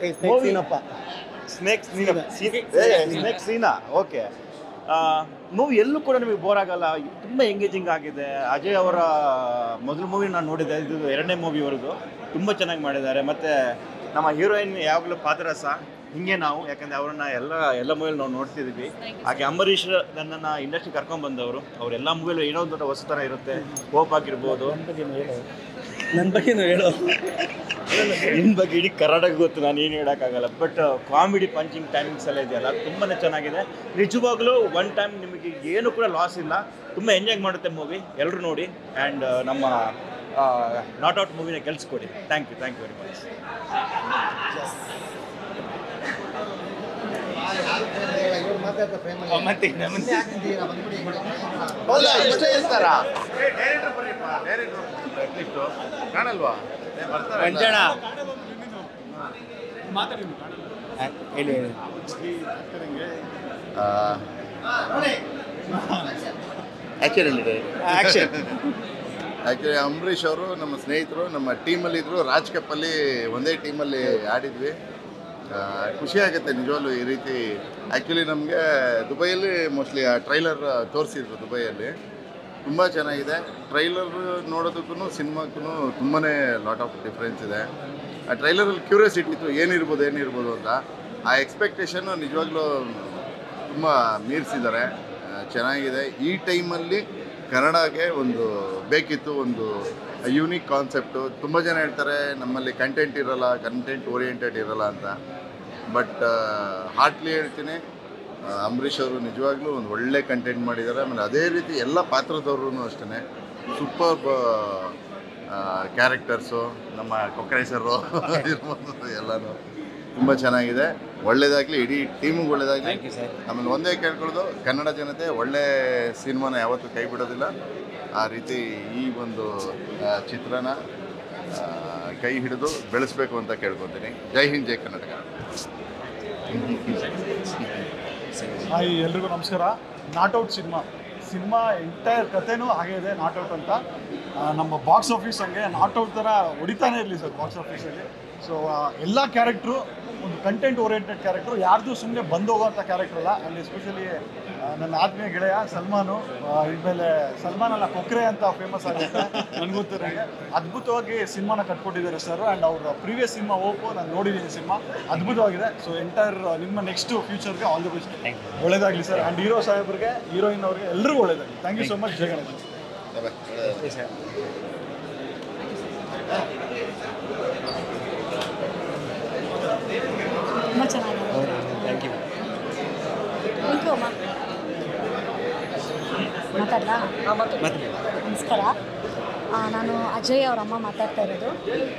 snake Seena snake Seena okay movie ಎಲ್ಲೂ ಕೂಡ ನಿಮಗೆ ಬೋರ್ ಆಗಲ್ಲ ತುಂಬ ಎಂಗೇಜಿಂಗ್ ಆಗಿದೆ ಅಜಯ್ ಅವರ ಮೊದಲ ಮೂವಿ ನಾನು ನೋಡಿದ್ದೆ ಇದು ಎರಡನೇ ಮೂವಿ ಅವ್ರದ್ದು ತುಂಬ ಚೆನ್ನಾಗಿ ಮಾಡಿದ್ದಾರೆ ಮತ್ತು ನಮ್ಮ ಹೀರೋಯಿನ್ ಯಾವಾಗಲೂ ಪಾದರಸ ಹಿಂಗೆ ನಾವು ಯಾಕಂದರೆ ಅವ್ರನ್ನ ಎಲ್ಲ ಎಲ್ಲ ಮೂವಿಯಲ್ಲಿ ನಾವು ನೋಡ್ತಿದ್ವಿ ಹಾಗೆ ಅಂಬರೀಷ್ ನನ್ನನ್ನು ಇಂಡಸ್ಟ್ರಿ ಕರ್ಕೊಂಡು ಬಂದವರು ಅವ್ರ ಎಲ್ಲ ಮೂವಿಯಲ್ಲೂ ಏನೋ ಒಂದು ಹೊಸತನ ಇರುತ್ತೆ ಹೋಪ್ ಆಗಿರ್ಬೋದು ನನ್ನ ಬಗ್ಗೆನೂ ಹೇಳು ನಿನ್ನ ಬಗ್ಗೆ ಇಡೀ ಕರ್ನಾಟಕ ಗೊತ್ತು ನಾನು ಏನು ಹೇಳೋಕ್ಕಾಗಲ್ಲ ಬಟ್ ಕಾಮಿಡಿ ಪಂಚಿಂಗ್ ಟೈಮಿಂಗ್ಸ್ ಎಲ್ಲ ಇದೆಯಲ್ಲ ತುಂಬಾ ಚೆನ್ನಾಗಿದೆ ನಿಜವಾಗ್ಲೂ ಒನ್ ಟೈಮ್ ನಿಮಗೆ ಏನು ಕೂಡ ಲಾಸ್ ಇಲ್ಲ ತುಂಬ ಎಂಜಾಯ್ ಮಾಡುತ್ತೆ ಮೂವಿ ಎಲ್ಲರೂ ನೋಡಿ ಆ್ಯಂಡ್ ನಮ್ಮ ನಾಟ್ ಔಟ್ ಮೂವಿನ ಗೆಲ್ಸ್ಕೊಡಿ thank you thank you very much ಕಾಣಲ್ವಾ ಹೇಳಿ ಹೇಳಿ ಆ್ಯಕ್ಷನ್ ಆ್ಯಕ್ಚುಲಿ ಅಂಬರೀಷ್ ಅವರು ನಮ್ಮ ಸ್ನೇಹಿತರು ನಮ್ಮ ಟೀಮಲ್ಲಿ ಇದ್ರು ರಾಜ್ ಕಪ್ಪಲ್ಲಿ ಒಂದೇ ಟೀಮಲ್ಲಿ ಆಡಿದ್ವಿ ಆ, ಖುಷಿ ಆಗುತ್ತೆ ನಿಜವಾಗ್ಲೂ ಈ ರೀತಿ ಆ್ಯಕ್ಚುಲಿ ನಮಗೆ ದುಬೈಯಲ್ಲಿ ಮೋಸ್ಟ್ಲಿ ಆ ಟ್ರೈಲರ್ ತೋರಿಸಿದ್ರು ದುಬೈಯಲ್ಲಿ ತುಂಬ ಚೆನ್ನಾಗಿದೆ ಟ್ರೈಲರ್ ನೋಡೋದಕ್ಕೂ ಸಿನಿಮಾಕ್ಕೂ ತುಂಬಾ ಲಾಟ್ ಆಫ್ ಡಿಫ್ರೆನ್ಸ್ ಇದೆ ಆ ಟ್ರೈಲರಲ್ಲಿ ಕ್ಯೂರಿಯಾಸಿಟಿ ಇತ್ತು ಏನಿರ್ಬೋದು ಏನಿರ್ಬೋದು ಅಂತ ಆ ಎಕ್ಸ್ಪೆಕ್ಟೇಷನ್ನು ನಿಜವಾಗ್ಲೂ ತುಂಬ ಮೀರಿಸಿದ್ದಾರೆ ಆ, ಚೆನ್ನಾಗಿದೆ ಈ ಟೈಮಲ್ಲಿ ಕನ್ನಡಗೆ ಒಂದು ಬೇಕಿತ್ತು ಒಂದು ಯೂನಿಕ್ ಕಾನ್ಸೆಪ್ಟು ತುಂಬ ಜನ ಹೇಳ್ತಾರೆ ನಮ್ಮಲ್ಲಿ ಕಂಟೆಂಟ್ ಇರಲ್ಲ ಕಂಟೆಂಟ್ ಓರಿಯೆಂಟೆಡ್ ಇರಲ್ಲ ಅಂತ ಬಟ್ ಹಾರ್ಟ್ಲಿ ಹೇಳ್ತೀನಿ ಆ, ಅಂಬರೀಷ್ ಅವರು ನಿಜವಾಗ್ಲೂ ಒಂದು ಒಳ್ಳೆ ಕಂಟೆಂಟ್ ಮಾಡಿದ್ದಾರೆ ಆಮೇಲೆ ಅದೇ ರೀತಿ ಎಲ್ಲ ಪಾತ್ರದವ್ರೂ ಅಷ್ಟೇ ಸೂಪರ್ ಕ್ಯಾರೆಕ್ಟರ್ಸು ನಮ್ಮ ಕೊಕ್ಕರೇಸರು ಇರ್ಬೋದು ಎಲ್ಲನೂ ತುಂಬ ಚೆನ್ನಾಗಿದೆ ಒಳ್ಳೇದಾಗಲಿ ಇಡೀ ಟೀಮಿಗೆ ಒಳ್ಳೇದಾಗಲಿ ಆಮೇಲೆ ಒಂದೇ ಕೇಳ್ಕೊಳ್ಳೋದು ಕನ್ನಡ ಜನತೆ ಒಳ್ಳೆ ಸಿನಿಮಾನ ಯಾವತ್ತೂ ಕೈ ಬಿಡೋದಿಲ್ಲ ಆ ರೀತಿ ಈ ಒಂದು ಆ, ಚಿತ್ರನ ಆ, ಕೈ ಹಿಡಿದು ಬೆಳೆಸ್ಬೇಕು ಅಂತ ಕೇಳ್ಕೊತೀನಿ ಜೈ ಹಿಂದ್ ಜೈ ಕರ್ನಾಟಕ ಹಾಯ್ ಎಲ್ರಿಗೂ ನಮಸ್ಕಾರ not out cinema cinema entire ಕಥೆನೂ ಹಾಗೆ ಇದೆ ನಾಟ್ ಔಟ್ ಅಂತ ಆ, ನಮ್ಮ ಬಾಕ್ಸ್ ಆಫೀಸ್ ಹಂಗೆ ನಾಟ್ ಔಟ್ ಥರ ಹೊಡಿತಾನೆ ಇರಲಿ ಸರ್ ಬಾಕ್ಸ್ ಆಫೀಸಲ್ಲಿ ಸೊ ಎಲ್ಲ ಕ್ಯಾರೆಕ್ಟ್ರು ಒಂದು ಕಂಟೆಂಟ್ ಓರಿಯೆಂಟೆಡ್ ಕ್ಯಾರೆಕ್ಟ್ರು ಯಾರ್ದು ಸುಮ್ಮನೆ ಬಂದು ಹೋಗೋಂಥ ಕ್ಯಾರೆಕ್ಟರ್ ಅಲ್ಲ ಆ್ಯಂಡ್ ಎಸ್ಪೆಷಲಿ ನನ್ನ ಆತ್ಮೀಯ ಗೆಳೆಯ ಸಲ್ಮಾನು ಆ, ಇನ್ಮೇಲೆ ಸಲ್ಮಾನ್ ಅಲ್ಲ ಕೊಕ್ರೆ ಅಂತ ಫೇಮಸ್ ಆಗುತ್ತೆ ನನಗೊತ್ತಿರಂಗೆ ಅದ್ಭುತವಾಗಿ ಸಿನಿಮಾನ ಕಟ್ಕೊಟ್ಟಿದ್ದಾರೆ ಸರ್ ಆ್ಯಂಡ್ ಅವ್ರ ಪ್ರೀವಿಯಸ್ ಸಿನಿಮಾ ಓಪೋ ನಾನು ನೋಡಿದ್ದೀನಿ ಸಿನಿಮಾ ಅದ್ಭುತವಾಗಿದೆ ಸೊ ಎಂಟೈರ್ ನಿಮ್ಮ ನೆಕ್ಸ್ಟ್ ಫ್ಯೂಚರ್ಗೆ ಆಲ್ ದಿ ಬೆಸ್ಟ್ ಒಳ್ಳೇದಾಗಲಿ ಸರ್ ಆ್ಯಂಡ್ ಹೀರೋ ಸಾಹೇಬ್ರಿಗೆ ಹೀರೋಯಿನ್ ಅವ್ರಿಗೆ ಎಲ್ರಿಗೂ ಒಳ್ಳೇದಾಗಲಿ thank you so much Jaya Ganesh ತುಂಬ ಚೆನ್ನಾಗಿದೆ ಥ್ಯಾಂಕ್ ಯು ಥ್ಯಾಂಕ್ ಯು ಅಮ್ಮ ಮಾತಾಡಲಾ ನಮಸ್ಕಾರ ಆ, ನಾನು ಅಜಯ್ ಅವ್ರ ಅಮ್ಮ ಮಾತಾಡ್ತಾ ಇರೋದು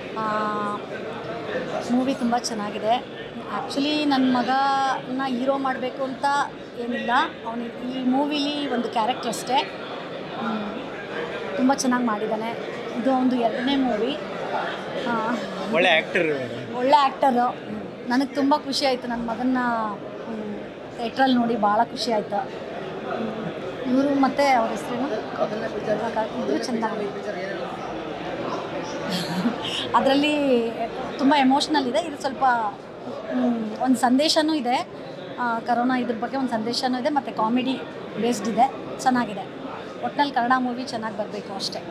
ಮೂವಿ ತುಂಬ ಚೆನ್ನಾಗಿದೆ ಆ್ಯಕ್ಚುಲಿ ನನ್ನ ಮಗನ ಹೀರೋ ಮಾಡಬೇಕು ಅಂತ ಏನಿಲ್ಲ ಅವನಿಗೆ ಈ ಮೂವಿಲಿ ಒಂದು ಕ್ಯಾರೆಕ್ಟರ್ ಅಷ್ಟೇ ತುಂಬ ಚೆನ್ನಾಗಿ ಮಾಡಿದ್ದಾನೆ ಇದು ಒಂದು ಎರಡನೇ ಮೂವಿ ಒಳ್ಳೆ ಆ್ಯಕ್ಟರ್ ಒಳ್ಳೆ ಆ್ಯಕ್ಟರು ನನಗೆ ತುಂಬ ಖುಷಿ ಆಯಿತು ನನ್ನ ಮಗನ್ನ ಥಿಯೇಟ್ರಲ್ಲಿ ನೋಡಿ ಭಾಳ ಖುಷಿ ಆಯಿತು ಇವರು ಮತ್ತು ಅವ್ರ ಹೆಸರೇನು ಇಬ್ಬರು ಚೆನ್ನಾಗಿ ಅದರಲ್ಲಿ ತುಂಬ ಎಮೋಷ್ನಲ್ ಇದೆ ಇದು ಸ್ವಲ್ಪ ಒಂದು ಸಂದೇಶನೂ ಇದೆ ಆ, ಕರೋನಾ ಇದ್ರ ಬಗ್ಗೆ ಒಂದು ಸಂದೇಶನೂ ಇದೆ ಮತ್ತು ಕಾಮಿಡಿ ಬೇಸ್ಡ್ ಇದೆ ಚೆನ್ನಾಗಿದೆ ಒಟ್ನಲ್ಲಿ ಕನ್ನಡ ಮೂವಿ ಚೆನ್ನಾಗಿ ಬರಬೇಕು ಅಷ್ಟೇ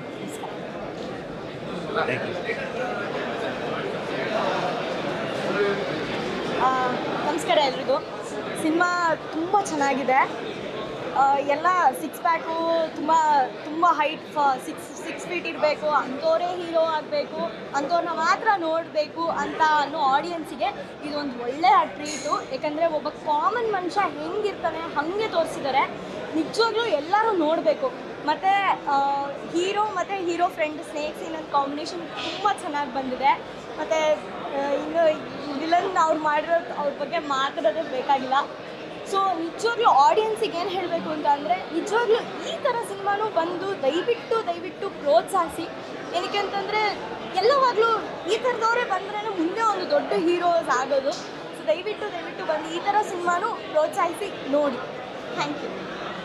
ಆ, ನಮಸ್ಕಾರ ಎಲ್ರಿಗೂ ಸಿನಿಮಾ ತುಂಬ ಚೆನ್ನಾಗಿದೆ ಆ, ಎಲ್ಲ ಸಿಕ್ಸ್ ಪ್ಯಾಕು ತುಂಬ ತುಂಬ ಹೈಟ್ ಸಿಕ್ಸ್ ಸಿಕ್ಸ್ ಫೀಟ್ ಇರಬೇಕು ಅಂಥವರೇ ಹೀರೋ ಆಗಬೇಕು ಅಂಥವ್ರನ್ನ ಮಾತ್ರ ನೋಡಬೇಕು ಅಂತ ಅನ್ನೋ ಆಡಿಯನ್ಸಿಗೆ ಇದೊಂದು ಒಳ್ಳೆಯ ಟ್ರೀಟು ಯಾಕಂದರೆ ಒಬ್ಬ ಕಾಮನ್ ಮನುಷ್ಯ ಹೆಂಗಿರ್ತಾನೆ ಹಾಗೆ ತೋರಿಸಿದ್ದಾರೆ ನಿಜವಾಗ್ಲೂ ಎಲ್ಲರೂ ನೋಡಬೇಕು ಮತ್ತು ಹೀರೋ ಮತ್ತು ಹೀರೋ ಫ್ರೆಂಡ್ ಸ್ನೇಕ್ಸ್ ಇನ್ನೊಂದು ಕಾಂಬಿನೇಷನ್ ತುಂಬ ಚೆನ್ನಾಗಿ ಬಂದಿದೆ ಮತ್ತು ಇನ್ನು ವಿಲನ್ ಅವ್ರು ಮಾಡಿರೋ ಅವ್ರ ಬಗ್ಗೆ ಮಾತಾಡೋದೇ ಬೇಕಾಗಿಲ್ಲ ಸೊ ನಿಜವಾಗ್ಲೂ ಆಡಿಯನ್ಸಿಗೆ ಏನು ಹೇಳಬೇಕು ಅಂತ ಅಂದರೆ ನಿಜವಾಗ್ಲೂ ಈ ಥರ ಸಿನಿಮಾನು ಬಂದು ದಯವಿಟ್ಟು ದಯವಿಟ್ಟು ಪ್ರೋತ್ಸಾಹಿಸಿ ಏನಕ್ಕೆ ಅಂತಂದರೆ ಎಲ್ಲವಾಗಲೂ ಈ ಥರದವರೇ ಬಂದ್ರೇ ಮುಂದೆ ಒಂದು ದೊಡ್ಡ ಹೀರೋಸ್ ಆಗೋದು ಸೊ ದಯವಿಟ್ಟು ದಯವಿಟ್ಟು ಬಂದು ಈ ಥರ ಸಿನಿಮಾನು ಪ್ರೋತ್ಸಾಹಿಸಿ ನೋಡಿ ಥ್ಯಾಂಕ್ ಯು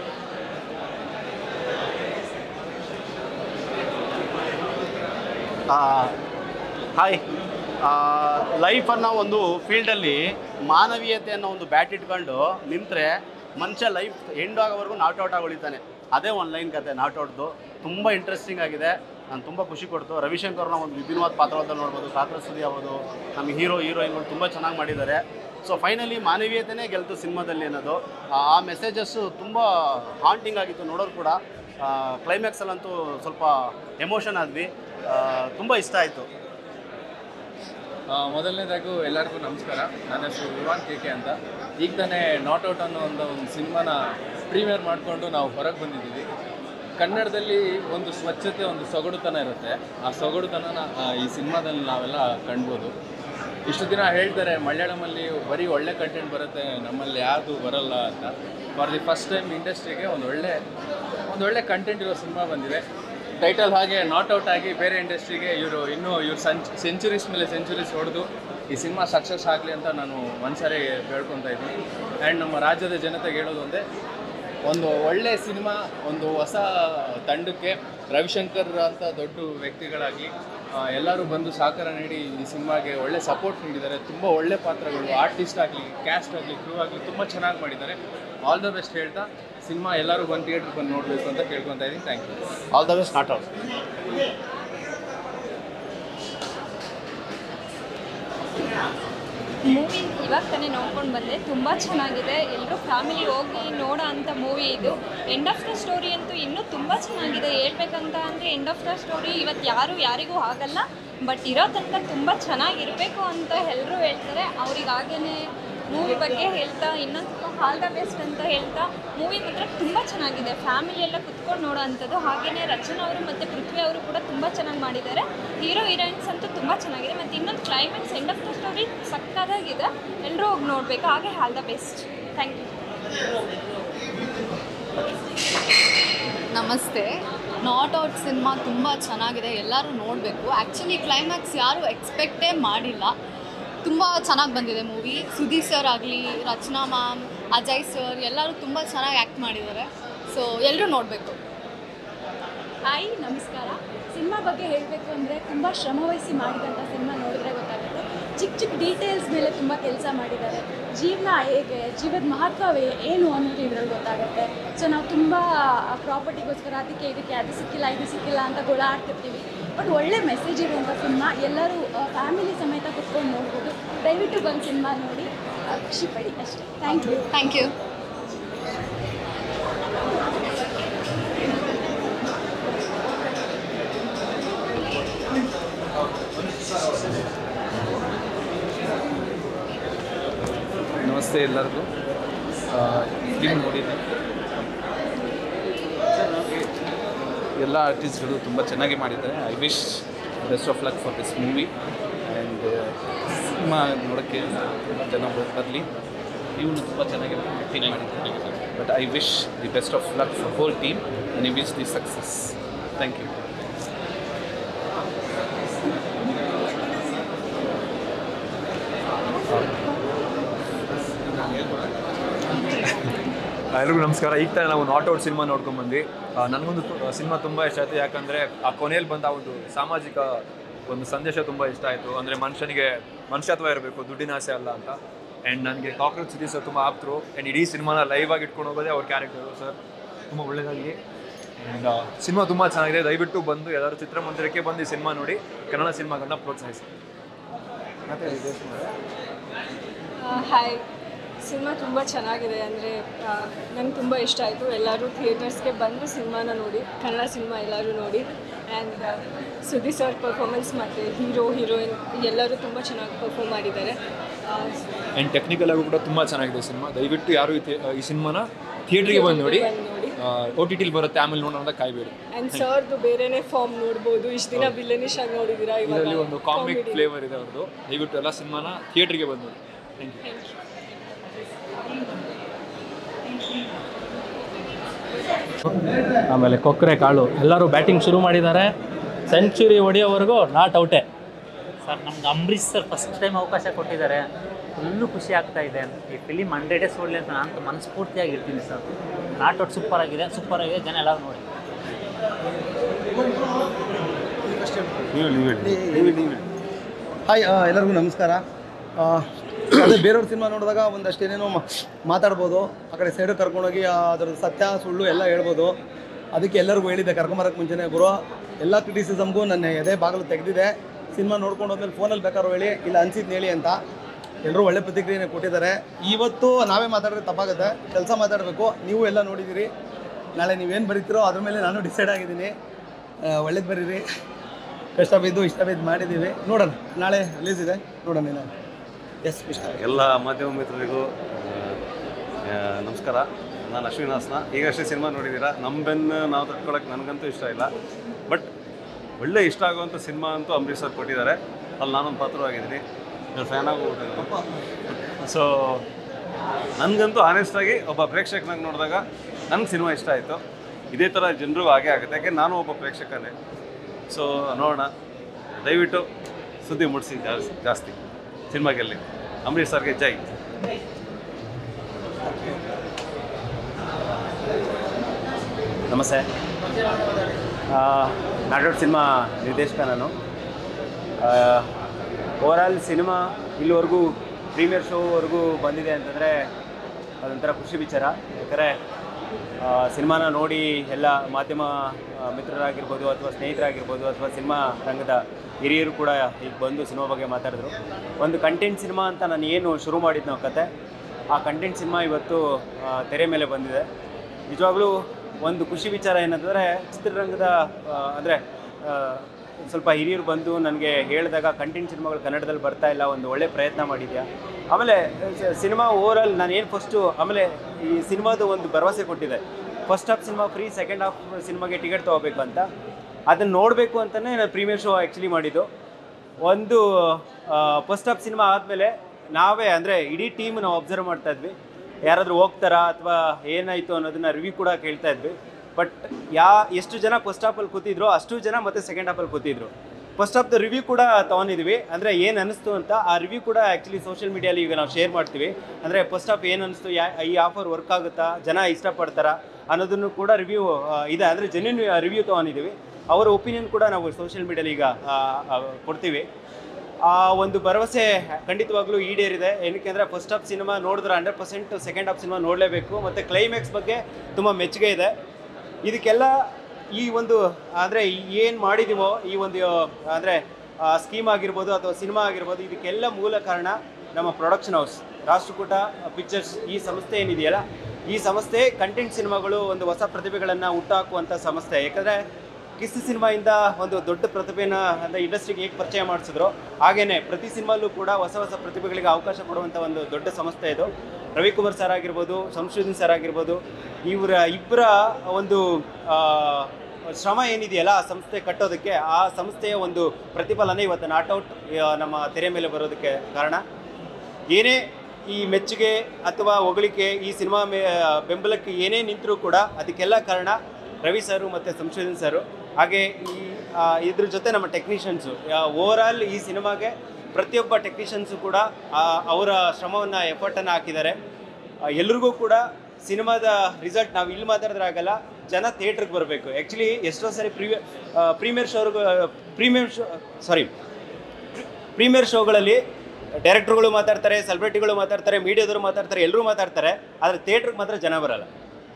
ಹಾಯ್ ಲೈಫ್ ಅನ್ನೋ ಒಂದು ಫೀಲ್ಡಲ್ಲಿ ಮಾನವೀಯತೆ ಅನ್ನೋ ಒಂದು ಬ್ಯಾಟ್ ಇಟ್ಕೊಂಡು ನಿಂತರೆ ಮನುಷ್ಯ ಲೈಫ್ ಎಂಡ್ ಆಗೋವರೆಗೂ ನಾಟ್ ಔಟ್ ಆಗಿ ಉಳಿತಾನೆ ಅದೇ ಒಂದು ಲೈನ್ ಕತೆ ನಾಟ್ ಔಟ್ದು ತುಂಬ ಇಂಟ್ರೆಸ್ಟಿಂಗ್ ಆಗಿದೆ ನಾನು ತುಂಬ ಖುಷಿ ಕೊಡ್ತು ರವಿಶಂಕರ್ನ ಒಂದು ವಿಭಿನ್ನವಾದ ಪಾತ್ರವನ್ನು ನೋಡ್ಬೋದು ಕಾಕ್ರಸುದಿ ಆಗ್ಬೋದು ನಮ್ಮ ಹೀರೋ ಹೀರೋಯಿನ್ಗಳು ತುಂಬ ಚೆನ್ನಾಗಿ ಮಾಡಿದ್ದಾರೆ ಸೊ ಫೈನಲಿ ಮಾನವೀಯತೆನೇ ಗೆಲ್ತು ಸಿನಿಮಾದಲ್ಲಿ ಅನ್ನೋದು ಆ ಮೆಸೇಜಸ್ಸು ತುಂಬ ಹಾಂಟಿಂಗ್ ಆಗಿತ್ತು ನೋಡೋರು ಕೂಡ ಕ್ಲೈಮ್ಯಾಕ್ಸಲ್ಲಂತೂ ಸ್ವಲ್ಪ ಎಮೋಷನ್ ಆದ್ವಿ ತುಂಬ ಇಷ್ಟ ಆಯಿತು ಆ, ಮೊದಲನೇದಾಗೂ ಎಲ್ಲರಿಗೂ ನಮಸ್ಕಾರ ನನ್ನ ಹೆಸರು ವಿವಾನ್ ಕೆ ಕೆ ಅಂತ ಈಗ ತಾನೇ ನಾಟ್ ಔಟ್ ಅನ್ನೋ ಒಂದು ಒಂದು ಸಿನಿಮಾನ ಪ್ರೀಮಿಯರ್ ಮಾಡಿಕೊಂಡು ನಾವು ಹೊರಗೆ ಬಂದಿದ್ದೀವಿ ಕನ್ನಡದಲ್ಲಿ ಒಂದು ಸ್ವಚ್ಛತೆ ಒಂದು ಸೊಗಡುತನ ಇರುತ್ತೆ ಆ ಸೊಗಡುತನನ ಆ, ಈ ಸಿನಿಮಾದಲ್ಲಿ ನಾವೆಲ್ಲ ಕಾಣ್ಬೋದು ಇಷ್ಟು ದಿನ ಹೇಳ್ತಾರೆ ಮಲಯಾಳಮಲ್ಲಿ ಬರೀ ಒಳ್ಳೆ ಕಂಟೆಂಟ್ ಬರುತ್ತೆ ನಮ್ಮಲ್ಲಿ ಯಾವುದು ಬರಲ್ಲ ಅಂತ ಫಾರ್ ದಿ ಫಸ್ಟ್ ಟೈಮ್ ಇಂಡಸ್ಟ್ರಿಗೆ ಒಂದು ಒಳ್ಳೆ ಒಂದು ಒಳ್ಳೆ ಕಂಟೆಂಟ್ ಇರೋ ಸಿನಿಮಾ ಬಂದಿದೆ ಟೈಟಲ್ ಹಾಗೆ ನಾಟ್ ಔಟ್ ಆಗಿ ಬೇರೆ ಇಂಡಸ್ಟ್ರಿಗೆ ಇವರು ಇನ್ನೂ ಇವ್ರು ಸಂಚ್ ಸೆಂಚುರೀಸ್ ಮೇಲೆ ಸೆಂಚುರೀಸ್ ಹೊಡೆದು ಈ ಸಿನಿಮಾ ಸಕ್ಸಸ್ ಆಗಲಿ ಅಂತ ನಾನು ಒಂದ್ಸರಿ ಬೇಡ್ಕೊತಾ ಇದ್ದೀನಿ ಆ್ಯಂಡ್ ನಮ್ಮ ರಾಜ್ಯದ ಜನತೆಗೆ ಹೇಳೋದು ಒಂದೇ ಒಂದು ಒಳ್ಳೆ ಸಿನಿಮಾ ಒಂದು ಹೊಸ ತಂಡಕ್ಕೆ ರವಿಶಂಕರ್ ಅಂತ ದೊಡ್ಡ ವ್ಯಕ್ತಿಗಳಾಗಲಿ ಎಲ್ಲರೂ ಬಂದು ಸಹಕಾರ ನೀಡಿ ಈ ಸಿನಿಮಾಗೆ ಒಳ್ಳೆ ಸಪೋರ್ಟ್ ನೀಡಿದ್ದಾರೆ ತುಂಬ ಒಳ್ಳೆ ಪಾತ್ರಗಳು ಆರ್ಟಿಸ್ಟ್ ಆಗಲಿ ಕ್ಯಾಸ್ಟ್ ಆಗಲಿ ಕ್ರೂ ಆಗಲಿ ತುಂಬ ಚೆನ್ನಾಗಿ ಮಾಡಿದ್ದಾರೆ ಆಲ್ ದ ಬೆಸ್ಟ್ ಹೇಳ್ತಾ ಸಿನಿಮಾ ಎಲ್ಲರೂ ಬಂದು ಥಿಯೇಟ್ರ್ ಬಂದು ನೋಡಬೇಕು ಅಂತ ಕೇಳ್ಕೊತಾ ಇದ್ದೀನಿ thank you all the best not out movie ಇವಾಗ ತಾನೇ ನೋಡ್ಕೊಂಡು ಬಂದೆ ತುಂಬ ಚೆನ್ನಾಗಿದೆ ಎಲ್ಲರೂ ಫ್ಯಾಮಿಲಿ ಹೋಗಿ ನೋಡೋ ಅಂಥ ಮೂವಿ ಇದು ಎಂಡ್ ಆಫ್ ದ ಸ್ಟೋರಿ ಅಂತೂ ಇನ್ನೂ ತುಂಬ ಚೆನ್ನಾಗಿದೆ ಹೇಳ್ಬೇಕಂತ ಅಂದರೆ ಎಂಡ್ ಆಫ್ ದ ಸ್ಟೋರಿ ಇವತ್ತು ಯಾರು ಯಾರಿಗೂ ಆಗಲ್ಲ ಬಟ್ ಇರೋ ತನಕ ತುಂಬ ಚೆನ್ನಾಗಿರಬೇಕು ಅಂತ ಎಲ್ಲರೂ ಹೇಳ್ತಾರೆ ಅವ್ರಿಗೆ ಹಾಗೇ ಮೂವಿ ಬಗ್ಗೆ ಹೇಳ್ತಾ ಇನ್ನೊಂದು ಸ್ವಲ್ಪ ಆಲ್ ದ ಬೆಸ್ಟ್ ಅಂತ ಹೇಳ್ತಾ ಮೂವಿ ಮಾತ್ರ ತುಂಬ ಚೆನ್ನಾಗಿದೆ ಫ್ಯಾಮಿಲಿ ಎಲ್ಲ ಕುತ್ಕೊಂಡು ನೋಡೋ ಅಂಥದ್ದು ಹಾಗೆಯೇ ರಚನಾ ಅವರು ಮತ್ತು ಪೃಥ್ವಿ ಅವರು ಕೂಡ ತುಂಬ ಚೆನ್ನಾಗಿ ಮಾಡಿದ್ದಾರೆ ಹೀರೋ ಹೀರೋಯಿನ್ಸ್ ಅಂತೂ ತುಂಬ ಚೆನ್ನಾಗಿದೆ ಮತ್ತು ಇನ್ನೊಂದು climax end of the story ಸಕ್ಕತ್ತಾಗಿದೆ ಎಲ್ಲರೂ ಹೋಗಿ ನೋಡಬೇಕು ಹಾಗೆ all the best thank you ನಮಸ್ತೆ ನಾಟ್ ಔಟ್ ಸಿನಿಮಾ ತುಂಬ ಚೆನ್ನಾಗಿದೆ ಎಲ್ಲರೂ ನೋಡಬೇಕು ಆ್ಯಕ್ಚುಲಿ ಕ್ಲೈಮ್ಯಾಕ್ಸ್ ಯಾರೂ ಎಕ್ಸ್ಪೆಕ್ಟೇ ಮಾಡಿಲ್ಲ ತುಂಬ ಚೆನ್ನಾಗಿ ಬಂದಿದೆ ಮೂವಿ ಸುದೀಪ್ ಸರ್ ಆಗಲಿ ರಚನಾ ಮ್ಯಾಮ್ ಅಜಯ್ ಸರ್ ಎಲ್ಲರೂ ತುಂಬ ಚೆನ್ನಾಗಿ ಆ್ಯಕ್ಟ್ ಮಾಡಿದ್ದಾರೆ ಸೊ ಎಲ್ಲರೂ ನೋಡಬೇಕು ಹಾಯ್ ನಮಸ್ಕಾರ ಸಿನಿಮಾ ಬಗ್ಗೆ ಹೇಳಬೇಕು ಅಂದರೆ ತುಂಬ ಶ್ರಮವಹಿಸಿ ಮಾಡಿದಂಥ ಸಿನಿಮಾ ನೋಡಿದ್ರೆ ಗೊತ್ತಾಗುತ್ತೆ ಚಿಕ್ಕ ಚಿಕ್ಕ ಡೀಟೇಲ್ಸ್ ಮೇಲೆ ತುಂಬ ಕೆಲಸ ಮಾಡಿದ್ದಾರೆ ಜೀವನ ಹೇಗೆ ಜೀವದ ಮಹತ್ವವೇ ಏನು ಅನ್ನೋದು ಇದ್ರಲ್ಲಿ ಗೊತ್ತಾಗುತ್ತೆ ಸೊ ನಾವು ತುಂಬ ಪ್ರಾಪರ್ಟಿಗೋಸ್ಕರ ಅದಕ್ಕೆ ಇದಕ್ಕೆ ಅದು ಸಿಕ್ಕಿಲ್ಲ ಇದು ಸಿಕ್ಕಿಲ್ಲ ಅಂತ ಗೋಳಾಡ್ತಿರ್ತೀವಿ ಬಟ್ ಒಳ್ಳೆ ಮೆಸೇಜ್ ಇರುವಂಥ ಸಿನಿಮಾ ಎಲ್ಲರೂ ಫ್ಯಾಮಿಲಿ ಸಮೇತ ಕುತ್ಕೊಂಡು ನೋಡ್ಬೋದು ದಯವಿಟ್ಟು ಬಂದು ಸಿನಿಮಾ ನೋಡಿ ಆ, ಖುಷಿ ಪಡಿ ಅಷ್ಟೇ ಥ್ಯಾಂಕ್ ಯು ಥ್ಯಾಂಕ್ ಯು ನಮಸ್ತೆ ಎಲ್ಲರಿಗೂ ಫಿಲ್ಮ್ ನೋಡಿದ್ದೆ ಎಲ್ಲ ಆರ್ಟಿಸ್ಟ್ಗಳು ತುಂಬ ಚೆನ್ನಾಗಿ ಮಾಡಿದ್ದಾರೆ I wish best of luck for this movie and cinema ನೋಡೋಕ್ಕೆ ತುಂಬ ಜನ ಬರಲಿ ಇವನು ತುಂಬ ಚೆನ್ನಾಗಿ ಆ್ಯಕ್ಟಿಂಗ್ ಮಾಡಿದ್ದಾರೆ but I wish the best of luck for whole team and I wish the success thank you ಎಲ್ರಿಗೂ ನಮಸ್ಕಾರ ಈಗ ತಾನೇ ನಾವು ನಾಟ್ ಔಟ್ ಸಿನಿಮಾ ನೋಡ್ಕೊಂಡು ಬಂದ್ವಿ ಆ, ನನಗೊಂದು ಸಿನಿಮಾ ತುಂಬ ಇಷ್ಟ ಆಯಿತು ಯಾಕಂದರೆ ಆ ಕೊನೆಯಲ್ಲಿ ಬಂದ ಆ ಒಂದು ಸಾಮಾಜಿಕ ಒಂದು ಸಂದೇಶ ತುಂಬ ಇಷ್ಟ ಆಯಿತು ಅಂದರೆ ಮನುಷ್ಯನಿಗೆ ಮನುಷ್ಯತ್ವ ಇರಬೇಕು ದುಡ್ಡಿನ ಆಸೆ ಅಲ್ಲ ಅಂತ ಆ್ಯಂಡ್ ನನಗೆ ಕಾಕ್ರೋಚ್ ಸಿಟಿ ಸರ್ ತುಂಬ ಆಪ್ತರು ಆ್ಯಂಡ್ ಇಡೀ ಸಿನಿಮಾನ ಲೈವ್ ಆಗಿ ಇಟ್ಕೊಂಡು ಹೋಗೋದೇ ಅವ್ರ ಕ್ಯಾರೆಕ್ಟರು ಸರ್ ತುಂಬ ಒಳ್ಳೆಯದಾಗಿ ಆ್ಯಂಡ್ ಸಿನಿಮಾ ತುಂಬ ಚೆನ್ನಾಗಿದೆ ದಯವಿಟ್ಟು ಬಂದು ಎಲ್ಲರೂ ಚಿತ್ರಮಂದಿರಕ್ಕೆ ಬಂದು ಈ ಸಿನಿಮಾ ನೋಡಿ ಕನ್ನಡ ಸಿನಿಮಾಗಳನ್ನ ಪ್ರೋತ್ಸಾಹಿಸಿ ಮತ್ತೆ ವಿದೇಶ್ ಅವರೇ? ಹಾಯ್ ಸಿನಿಮಾ ತುಂಬ ಚೆನ್ನಾಗಿದೆ ಅಂದರೆ ನಂಗೆ ತುಂಬ ಇಷ್ಟ ಆಯಿತು ಎಲ್ಲರೂ ಥಿಯೇಟರ್ಸ್ಗೆ ಬಂದು ಸಿನಿಮಾನ ನೋಡಿ ಕನ್ನಡ ಸಿನಿಮಾ ಎಲ್ಲರೂ ನೋಡಿ ಆ್ಯಂಡ್ ಸುದೀಪ್ ಸರ್ ಪರ್ಫಾರ್ಮೆನ್ಸ್ ಮತ್ತು ಹೀರೋ ಹೀರೋಯಿನ್ ಎಲ್ಲರೂ ತುಂಬ ಚೆನ್ನಾಗಿ ಪರ್ಫಾರ್ಮ್ ಮಾಡಿದ್ದಾರೆ ಆ್ಯಂಡ್ ಟೆಕ್ನಿಕಲ್ ಆಗೂ ಕೂಡ ತುಂಬ ಚೆನ್ನಾಗಿದೆ ಸಿನಿಮಾ ದಯವಿಟ್ಟು ಯಾರು ಈ ಥಿಯೇ- ಈ ಸಿನಿಮಾನ ಥಿಯೇಟ್ರಿಗೆ ಬಂದು ನೋಡಿ ಓ ಟಿ ಟಿಲಿ ಬರುತ್ತೆ ಆಮೇಲೆ ನೋಡೋಣ ಅಂತ ಕಾಯ್ಬೇಡಿ ಆ್ಯಂಡ್ ಸರ್ದು ಬೇರೆನೇ ಫಾರ್ಮ್ ನೋಡ್ಬೋದು ಇಷ್ಟು ದಿನ ವಿಲ್ಲನಿಶ್ ಆಗಿ ನೋಡಿದ್ದೀರಾ ಇದರಲ್ಲಿ ಇವಾಗ ಒಂದು ಕಾಮಿಕ್ comedy. ಫ್ಲೇವರ್ ಇದೆ ಅವ್ರದ್ದು ದಯವಿಟ್ಟು ಎಲ್ಲ ಸಿನಿಮಾನ ಥಿಯೇಟ್ರಿಗೆ ಬಂದು ನೋಡಿ ಥ್ಯಾಂಕ್ ಯು ಆಮೇಲೆ ಕೊಕ್ಕರೆ ಕಾಳು ಎಲ್ಲರೂ ಬ್ಯಾಟಿಂಗ್ ಶುರು ಮಾಡಿದ್ದಾರೆ ಸೆಂಚುರಿ ಹೊಡೆಯೋವರೆಗೂ ನಾಟ್ ಔಟೇ ಸರ್ ನಮ್ಗೆ ಅಂಬರೀಷ್ ಸರ್ ಫಸ್ಟ್ ಟೈಮ್ ಅವಕಾಶ ಕೊಟ್ಟಿದ್ದಾರೆ ಫುಲ್ಲು ಖುಷಿ ಆಗ್ತಾ ಇದೆ ಈ ಫಿಲಿಮ್ ಹಂಡ್ರೆಡ್ ಡೇಸ್ ಓಡಲಿ ಅಂತ ನಾನು ಮನಸ್ಫೂರ್ತಿಯಾಗಿ ಇರ್ತೀನಿ ಸರ್ ನಾಟ್ ಔಟ್ ಸೂಪರ್ ಆಗಿದೆ ಸೂಪರ್ ಆಗಿದೆ ಜನ ಎಲ್ಲ ನೋಡಿ ಹಾಯ್ ಆ, ಎಲ್ಲರಿಗೂ ನಮಸ್ಕಾರ ಆ, ಅದೇ ಬೇರೆಯವ್ರ ಸಿನಿಮಾ ನೋಡಿದಾಗ ಒಂದಷ್ಟು ಏನೇನೋ ಮಾ- ಮಾತಾಡ್ಬೋದು ಆ ಕಡೆ ಸೈಡಿಗೆ ಕರ್ಕೊಂಡೋಗಿ ಆ, ಅದ್ರದ್ದು ಸತ್ಯ ಸುಳ್ಳು ಎಲ್ಲ ಹೇಳ್ಬೋದು ಅದಕ್ಕೆ ಎಲ್ಲರಿಗೂ ಹೇಳಿದ್ದೆ ಕರ್ಕೊಂಬರಕ್ಕೆ ಮುಂಚೆನೇ ಗುರು ಎಲ್ಲ ಕ್ರಿಟಿಸಿಸಮ್ಗೂ ನನ್ನ ಎದೆ ಬಾಗಿಲು ತೆಗೆದಿದೆ ಸಿನಿಮಾ ನೋಡ್ಕೊಂಡು ಹೋದ್ಮೇಲೆ ಫೋನಲ್ಲಿ ಬೇಕಾದ್ರೂ ಹೇಳಿ ಇಲ್ಲ ಅನ್ಸಿದ್ನ ಹೇಳಿ ಅಂತ ಎಲ್ಲರೂ ಒಳ್ಳೆ ಪ್ರತಿಕ್ರಿಯೆನೇ ಕೊಟ್ಟಿದ್ದಾರೆ ಇವತ್ತು ನಾವೇ ಮಾತಾಡಿದ್ರೆ ತಪ್ಪಾಗುತ್ತೆ ಕೆಲಸ ಮಾತಾಡಬೇಕು ನೀವು ಎಲ್ಲ ನೋಡಿದ್ದೀರಿ ನಾಳೆ ನೀವೇನು ಬರೀತೀರೋ ಅದ್ರ ಮೇಲೆ ನಾನು ಡಿಸೈಡ್ ಆಗಿದ್ದೀನಿ ಒಳ್ಳೇದು ಬರೀರಿ ಕಷ್ಟ ಬಿದ್ದು ಇಷ್ಟ ಬಿದ್ದು ಮಾಡಿದ್ದೀವಿ ನೋಡೋಣ ನಾಳೆ ರಿಲೀಸ್ ಇದೆ ನೋಡೋಣ ನಾನು ಎಸ್ ಇಷ್ಟ ಎಲ್ಲ ಮಾಧ್ಯಮ ಮಿತ್ರರಿಗೂ ಆ, ನಮಸ್ಕಾರ ನಾನು ಅಶ್ವಿನ್ ಹಾಸನ ಈಗಷ್ಟೇ ಸಿನಿಮಾ ನೋಡಿದ್ದೀರಾ ನಮ್ಮ ಬೆನ್ನು ನಾವು ತಟ್ಕೊಳಕ್ಕೆ ನನಗಂತೂ ಇಷ್ಟ ಇಲ್ಲ ಬಟ್ ಒಳ್ಳೆ ಇಷ್ಟ ಆಗುವಂಥ ಸಿನಿಮಾ ಅಂತೂ ಅಂಬರೀಷ್ ಸರ್ ಕೊಟ್ಟಿದ್ದಾರೆ ಅಲ್ಲಿ ನಾನೊಂದು ಪಾತ್ರವಾಗಿದ್ದೀನಿ ನಾನು ಫ್ಯಾನ್ ಆಗೋಗ್ಬಿಟ್ಟಿದ್ದೀನಿ ಸೊ ನನಗಂತೂ ಆನೆಸ್ಟಾಗಿ ಒಬ್ಬ ಪ್ರೇಕ್ಷಕನಾಗಿ ನೋಡಿದಾಗ ನನಗೆ ಸಿನಿಮಾ ಇಷ್ಟ ಆಯಿತು ಇದೇ ಥರ ಜನರಿಗೂ ಹಾಗೆ ಆಗುತ್ತೆ ಯಾಕೆ ನಾನು ಒಬ್ಬ ಪ್ರೇಕ್ಷಕನೇ ಸೊ ನೋಡೋಣ ದಯವಿಟ್ಟು ಸುದ್ದಿ ಮುಡಿಸಿ ಜಾಸ್ತಿ ಜಾಸ್ತಿ ಸಿನಿಮಾ ಗೆಲ್ಲಿ ಅಂಬರೀಷ್ ಸರ್ಗೆ ಜೈ ನಮಸ್ತೆ ನಾಡೋಡ್ ಸಿನಿಮಾ ನಿರ್ದೇಶಕ ನಾನು ಓವರಾಲ್ ಸಿನಿಮಾ ಇಲ್ಲಿವರೆಗೂ ಪ್ರೀಮಿಯರ್ ಶೋವರೆಗೂ ಬಂದಿದೆ ಅಂತಂದರೆ ಅದೊಂಥರ ಖುಷಿ ವಿಚಾರ ಯಾಕಂದರೆ ಸಿನಿಮಾನ ನೋಡಿ ಎಲ್ಲ ಮಾಧ್ಯಮ ಆ, ಮಿತ್ರರಾಗಿರ್ಬೋದು ಅಥವಾ ಸ್ನೇಹಿತರಾಗಿರ್ಬೋದು ಅಥವಾ ಸಿನಿಮಾ ರಂಗದ ಹಿರಿಯರು ಕೂಡ ಈಗ ಬಂದು ಸಿನಿಮಾ ಬಗ್ಗೆ ಮಾತಾಡಿದ್ರು ಒಂದು ಕಂಟೆಂಟ್ ಸಿನಿಮಾ ಅಂತ ನಾನು ಏನು ಶುರು ಮಾಡಿದ್ದು ನಾವು ಕತೆ ಆ ಕಂಟೆಂಟ್ ಸಿನಿಮಾ ಇವತ್ತು ಆ, ತೆರೆ ಮೇಲೆ ಬಂದಿದೆ ನಿಜವಾಗ್ಲೂ ಒಂದು ಖುಷಿ ವಿಚಾರ ಏನಂತಂದರೆ ಚಿತ್ರರಂಗದ ಅಂದರೆ ಸ್ವಲ್ಪ ಹಿರಿಯರು ಬಂದು ನನಗೆ ಹೇಳಿದಾಗ ಕಂಟೆಂಟ್ ಸಿನಿಮಾಗಳು ಕನ್ನಡದಲ್ಲಿ ಬರ್ತಾ ಇಲ್ಲ ಒಂದು ಒಳ್ಳೆ ಪ್ರಯತ್ನ ಮಾಡಿದ್ಯಾ ಆಮೇಲೆ ಸಿನಿಮಾ ಓವರಾಲ್ ನಾನು ಏನು ಫಸ್ಟು ಆಮೇಲೆ ಈ ಸಿನಿಮಾದ ಒಂದು ಭರವಸೆ ಕೊಟ್ಟಿದೆ first half cinema free second half ಸಿನಿಮಾಗೆ ಟಿಕೆಟ್ ತೊಗೋಬೇಕು ಅಂತ ಅದನ್ನು ನೋಡಬೇಕು ಅಂತಲೇ ನಾನು ಪ್ರೀಮಿಯರ್ ಶೋ ಆ್ಯಕ್ಚುಲಿ ಮಾಡಿದ್ದು ಒಂದು ಫಸ್ಟ್ ಹಾಫ್ ಸಿನಿಮಾ ಆದಮೇಲೆ ನಾವೇ ಅಂದರೆ ಇಡೀ ಟೀಮ್ ನಾವು ಅಬ್ಸರ್ವ್ ಮಾಡ್ತಾ ಇದ್ವಿ ಯಾರಾದರೂ ಹೋಗ್ತಾರಾ ಅಥವಾ ಏನಾಯಿತು ಅನ್ನೋದನ್ನ ರಿವ್ಯೂ ಕೂಡ ಕೇಳ್ತಾ ಇದ್ವಿ ಬಟ್ ಯಾ ಎಷ್ಟು ಜನ ಫಸ್ಟ್ ಹಾಫಲ್ಲಿ ಕೂತಿದ್ರು ಅಷ್ಟು ಜನ ಮತ್ತೆ ಸೆಕೆಂಡ್ ಹಾಫಲ್ಲಿ ಕೂತಿದ್ರು ಫಸ್ಟ್ ಆಫ್ ದ ರಿವ್ಯೂ ಕೂಡ ತೊಗೊಂಡಿದ್ವಿ ಅಂದರೆ ಏನು ಅನಿಸ್ತು ಅಂತ ಆ ರಿವ್ಯೂ ಕೂಡ ಆ್ಯಕ್ಚುಲಿ ಸೋಷಿಯಲ್ ಮೀಡಿಯಲ್ಲಿ ಈಗ ನಾವು ಶೇರ್ ಮಾಡ್ತೀವಿ ಅಂದರೆ ಫಸ್ಟ್ ಆಫ್ ಏನು ಅನಿಸ್ತು ಯಾ ಈ ಆಫರ್ ವರ್ಕ್ ಆಗುತ್ತಾ ಜನ ಇಷ್ಟಪಡ್ತಾರಾ ಅನ್ನೋದನ್ನು ಕೂಡ ರಿವ್ಯೂ ಇದೆ ಅಂದರೆ ಜೆನ್ಯೂನ್ ರಿವ್ಯೂ ತೊಗೊಂಡಿದ್ದೀವಿ ಅವರ ಒಪಿನಿಯನ್ ಕೂಡ ನಾವು ಸೋಷಿಯಲ್ ಮೀಡಿಯಲ್ಲಿ ಈಗ ಆ, ಆ, ಕೊಡ್ತೀವಿ ಆ ಒಂದು ಭರವಸೆ ಖಂಡಿತವಾಗ್ಲೂ ಈಡೇರಿದೆ ಏನಕ್ಕೆ ಅಂದರೆ ಫಸ್ಟ್ ಹಾಫ್ ಸಿನಿಮಾ ನೋಡಿದ್ರೆ hundred percent second half cinema ನೋಡಲೇಬೇಕು ಮತ್ತು ಕ್ಲೈಮ್ಯಾಕ್ಸ್ ಬಗ್ಗೆ ತುಂಬ ಮೆಚ್ಚುಗೆ ಇದೆ ಇದಕ್ಕೆಲ್ಲ ಈ ಒಂದು ಅಂದರೆ ಏನು ಮಾಡಿದ್ದೀವೋ ಈ ಒಂದು ಅಂದರೆ ಸ್ಕೀಮ್ ಆಗಿರ್ಬೋದು ಅಥವಾ ಸಿನಿಮಾ ಆಗಿರ್ಬೋದು ಇದಕ್ಕೆಲ್ಲ ಮೂಲ ಕಾರಣ ನಮ್ಮ ಪ್ರೊಡಕ್ಷನ್ ಹೌಸ್ ರಾಷ್ಟ್ರಕೂಟ ಪಿಕ್ಚರ್ಸ್ ಈ ಸಂಸ್ಥೆ ಏನಿದೆಯಲ್ಲ ಈ ಸಂಸ್ಥೆ ಕಂಟೆಂಟ್ ಸಿನಿಮಾಗಳು ಒಂದು ಹೊಸ ಪ್ರತಿಭೆಗಳನ್ನು ಹುಟ್ಟಾಕುವಂಥ ಸಂಸ್ಥೆ ಯಾಕಂದರೆ ಕಿಸ್ ಸಿನಿಮಾಯಿಂದ ಒಂದು ದೊಡ್ಡ ಪ್ರತಿಭೆನ ಅಂದರೆ ಇಂಡಸ್ಟ್ರಿಗೆ ಹೇಗೆ ಪರಿಚಯ ಮಾಡಿಸಿದ್ರು ಹಾಗೇನೆ ಪ್ರತಿ ಸಿನಿಮಾಲ್ಲೂ ಕೂಡ ಹೊಸ ಹೊಸ ಪ್ರತಿಭೆಗಳಿಗೆ ಅವಕಾಶ ಕೊಡುವಂಥ ಒಂದು ದೊಡ್ಡ ಸಂಸ್ಥೆ ಇದು ರವಿಕುಮಾರ್ ಸರ್ ಆಗಿರ್ಬೋದು ಸಂಶೋಧನ್ ಸರ್ ಆಗಿರ್ಬೋದು ಇವರ ಇಬ್ಬರ ಒಂದು ಆ, ಶ್ರಮ ಏನಿದೆಯಲ್ಲ ಆ ಸಂಸ್ಥೆ ಕಟ್ಟೋದಕ್ಕೆ ಆ ಸಂಸ್ಥೆಯ ಒಂದು ಪ್ರತಿಫಲನ ಇವತ್ತು ನಾಟ್ಔಟ್ ನಮ್ಮ ತೆರೆ ಮೇಲೆ ಬರೋದಕ್ಕೆ ಕಾರಣ ಏನೇ ಈ ಮೆಚ್ಚುಗೆ ಅಥವಾ ಹೊಗಳಿಕೆ ಈ ಸಿನಿಮಾ ಮೇ ಬೆಂಬಲಕ್ಕೆ ಏನೇ ನಿಂತರೂ ಕೂಡ ಅದಕ್ಕೆಲ್ಲ ಕಾರಣ ರವಿ ಸರು ಮತ್ತು ಸಂಶೋಧನ್ ಸರು ಹಾಗೆ ಈ ಆ, ಇದ್ರ ಜೊತೆ ನಮ್ಮ ಟೆಕ್ನಿಷಿಯನ್ಸು ಓವರ್ ಆಲ್ ಈ ಸಿನಿಮಾಗೆ ಪ್ರತಿಯೊಬ್ಬ ಟೆಕ್ನಿಷಿಯನ್ಸು ಕೂಡ ಆ, ಅವರ ಶ್ರಮವನ್ನು ಎಫರ್ಟನ್ನು ಹಾಕಿದ್ದಾರೆ ಆ, ಎಲ್ರಿಗೂ ಕೂಡ ಸಿನಿಮಾದ ರಿಸಲ್ಟ್ ನಾವು ಇಲ್ಲಿ ಮಾತಾಡಿದ್ರೆ ಆಗಲ್ಲ ಜನ ಥಿಯೇಟ್ರಿಗೆ ಬರಬೇಕು ಆ್ಯಕ್ಚುಲಿ ಎಷ್ಟೋ ಸರಿ ಪ್ರೀಮಿಯರ್ ಪ್ರೀಮಿಯರ್ ಶೋರ್ಗೂ ಪ್ರೀಮಿಯರ್ ಶೋ ಸಾರಿ ಪ್ರೀಮಿಯರ್ ಶೋಗಳಲ್ಲಿ ಡೈರೆಕ್ಟರ್ಗಳು ಮಾತಾಡ್ತಾರೆ ಸೆಲೆಬ್ರಿಟಿಗಳು ಮಾತಾಡ್ತಾರೆ ಮೀಡಿಯಾದವರು ಮಾತಾಡ್ತಾರೆ ಎಲ್ಲರೂ ಮಾತಾಡ್ತಾರೆ ಆದರೆ ಥಿಯೇಟ್ರಿಗೆ ಮಾತ್ರ ಜನ ಬರಲ್ಲ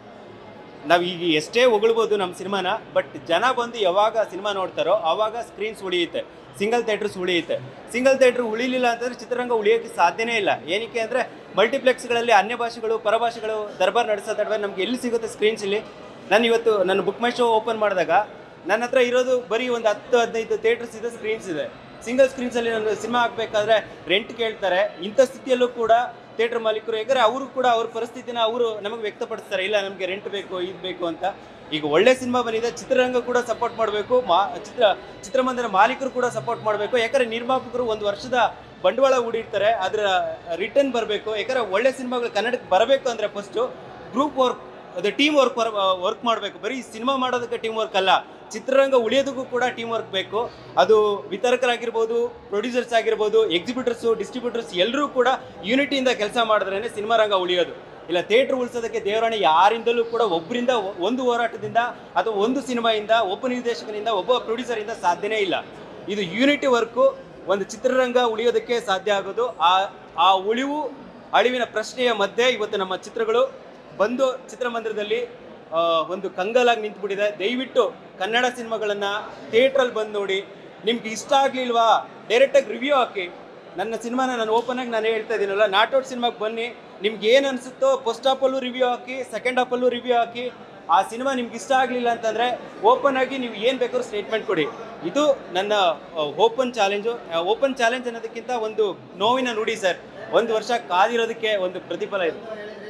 ನಾವು ಈಗ ಎಷ್ಟೇ ಹೊಗಳ್ಬೋದು ನಮ್ಮ ಸಿನಿಮಾನ ಬಟ್ ಜನ ಬಂದು ಯಾವಾಗ ಸಿನಿಮಾ ನೋಡ್ತಾರೋ ಆವಾಗ ಸ್ಕ್ರೀನ್ಸ್ ಉಳಿಯುತ್ತೆ ಸಿಂಗಲ್ ಥಿಯೇಟ್ರ್ಸ್ ಉಳಿಯುತ್ತೆ ಸಿಂಗಲ್ ಥಿಯೇಟ್ರ್ ಉಳಿಲಿಲ್ಲ ಅಂತಂದರೆ ಚಿತ್ರರಂಗ ಉಳಿಯೋಕ್ಕೆ ಸಾಧ್ಯನೇ ಇಲ್ಲ ಏನಕ್ಕೆ ಅಂದರೆ ಮಲ್ಟಿಪ್ಲೆಕ್ಸ್ಗಳಲ್ಲಿ ಅನ್ಯ ಭಾಷೆಗಳು ಪರಭಾಷೆಗಳು ದರ್ಬಾರ್ ನಡೆಸೋ ತಡವೆ ನಮ್ಗೆ ಎಲ್ಲಿ ಸಿಗುತ್ತೆ ಸ್ಕ್ರೀನ್ಸ್ ಇಲ್ಲಿ ನಾನು ಇವತ್ತು ನನ್ನ ಬುಕ್ ಮೈ ಶೋ ಓಪನ್ ಮಾಡಿದಾಗ ನನ್ನ ಹತ್ರ ಇರೋದು ಬರೀ ಒಂದು ಹತ್ತು ಹದಿನೈದು ಥಿಯೇಟರ್ಸ್ ಇದೆ ಸ್ಕ್ರೀನ್ಸ್ ಇದೆ ಸಿಂಗಲ್ ಸ್ಕ್ರೀನ್ಸಲ್ಲಿ ನಾನು ಸಿನಿಮಾ ಹಾಕಬೇಕಾದ್ರೆ ರೆಂಟ್ ಕೇಳ್ತಾರೆ ಇಂಥ ಸ್ಥಿತಿಯಲ್ಲೂ ಕೂಡ ಥಿಯೇಟರ್ ಮಾಲೀಕರು ಯಾಕಂದರೆ ಅವರು ಕೂಡ ಅವ್ರ ಪರಿಸ್ಥಿತಿನ ಅವರು ನಮಗೆ ವ್ಯಕ್ತಪಡಿಸ್ತಾರೆ ಇಲ್ಲ ನಮಗೆ ರೆಂಟ್ ಬೇಕು ಇದು ಬೇಕು ಅಂತ ಈಗ ಒಳ್ಳೆ ಸಿನಿಮಾ ಬಂದಿದೆ ಚಿತ್ರರಂಗ ಕೂಡ ಸಪೋರ್ಟ್ ಮಾಡಬೇಕು ಮಾ ಚಿತ್ರ ಚಿತ್ರಮಂದಿರ ಮಾಲೀಕರು ಕೂಡ ಸಪೋರ್ಟ್ ಮಾಡಬೇಕು ಯಾಕಂದರೆ ನಿರ್ಮಾಪಕರು ಒಂದು ವರ್ಷದ ಬಂಡವಾಳ ಹೂಡಿರ್ತಾರೆ ಅದರ ರಿಟರ್ನ್ ಬರಬೇಕು ಯಾಕಂದರೆ ಒಳ್ಳೆ ಸಿನಿಮಾಗಳು ಕನ್ನಡಕ್ಕೆ ಬರಬೇಕು ಅಂದರೆ ಫಸ್ಟು ಗ್ರೂಪ್ ವರ್ಕ್ ಅದು ಟೀಮ್ ವರ್ಕ್ ವರ್ಕ್ ಮಾಡಬೇಕು ಬರೀ ಸಿನಿಮಾ ಮಾಡೋದಕ್ಕೆ ಟೀಮ್ ವರ್ಕ್ ಅಲ್ಲ ಚಿತ್ರರಂಗ ಉಳಿಯೋದಕ್ಕೂ ಕೂಡ ಟೀಮ್ ವರ್ಕ್ ಬೇಕು ಅದು ವಿತರಕರಾಗಿರ್ಬೋದು ಪ್ರೊಡ್ಯೂಸರ್ಸ್ ಆಗಿರ್ಬೋದು ಎಕ್ಸಿಬಿಟರ್ಸು ಡಿಸ್ಟ್ರಿಬ್ಯೂಟರ್ಸ್ ಎಲ್ಲರೂ ಕೂಡ ಯೂನಿಟಿಯಿಂದ ಕೆಲಸ ಮಾಡಿದ್ರೇ ಸಿನಿಮಾ ರಂಗ ಉಳಿಯೋದು ಇಲ್ಲ ಥಿಯೇಟ್ರ್ ಉಳಿಸೋದಕ್ಕೆ ದೇವರಾಣೆ ಯಾರಿಂದಲೂ ಕೂಡ ಒಬ್ಬರಿಂದ ಒಂದು ಹೋರಾಟದಿಂದ ಅಥವಾ ಒಂದು ಸಿನಿಮಾಯಿಂದ ಒಬ್ಬ ನಿರ್ದೇಶಕನಿಂದ ಒಬ್ಬ ಪ್ರೊಡ್ಯೂಸರಿಂದ ಸಾಧ್ಯನೇ ಇಲ್ಲ ಇದು ಯೂನಿಟಿ ವರ್ಕು ಒಂದು ಚಿತ್ರರಂಗ ಉಳಿಯೋದಕ್ಕೆ ಸಾಧ್ಯ ಆಗೋದು ಆ ಆ ಉಳಿವು ಅಳಿವಿನ ಪ್ರಶ್ನೆಯ ಮಧ್ಯೆ ಇವತ್ತು ನಮ್ಮ ಚಿತ್ರಗಳು ಬಂದು ಚಿತ್ರಮಂದಿರದಲ್ಲಿ ಆ, ಒಂದು ಕಂಗಾಲಾಗಿ ನಿಂತುಬಿಟ್ಟಿದೆ ದಯವಿಟ್ಟು ಕನ್ನಡ ಸಿನಿಮಾಗಳನ್ನು ಥಿಯೇಟ್ರಲ್ಲಿ ಬಂದು ನೋಡಿ ನಿಮ್ಗೆ ಇಷ್ಟ ಆಗಲಿಲ್ವಾ ಡೈರೆಕ್ಟಾಗಿ ರಿವ್ಯೂ ಹಾಕಿ ನನ್ನ ಸಿನಿಮಾನ ನಾನು ಓಪನ್ ಆಗಿ ನಾನು ಹೇಳ್ತಾ ಇದ್ದೀನಲ್ಲ ನಾಟೌಟ್ ಸಿನಿಮಾಗೆ ಬನ್ನಿ ನಿಮ್ಗೆ ಏನು ಅನಿಸುತ್ತೋ ಫಸ್ಟ್ ಹಾಫಲ್ಲೂ ರಿವ್ಯೂ ಹಾಕಿ ಸೆಕೆಂಡ್ ಹಾಫಲ್ಲೂ ರಿವ್ಯೂ ಹಾಕಿ ಆ ಸಿನಿಮಾ ನಿಮ್ಗೆ ಇಷ್ಟ ಆಗಲಿಲ್ಲ ಅಂತಂದರೆ ಓಪನ್ ಆಗಿ ನೀವು ಏನು ಬೇಕಾದ್ರೂ ಸ್ಟೇಟ್ಮೆಂಟ್ ಕೊಡಿ ಇದು ನನ್ನ ಓಪನ್ ಚಾಲೆಂಜು ಓಪನ್ ಚಾಲೆಂಜ್ ಅನ್ನೋದಕ್ಕಿಂತ ಒಂದು ನೋವಿನ ನುಡಿ ಸರ್ ಒಂದು ವರ್ಷ ಕಾದಿರೋದಕ್ಕೆ ಒಂದು ಪ್ರತಿಫಲ ಇದೆ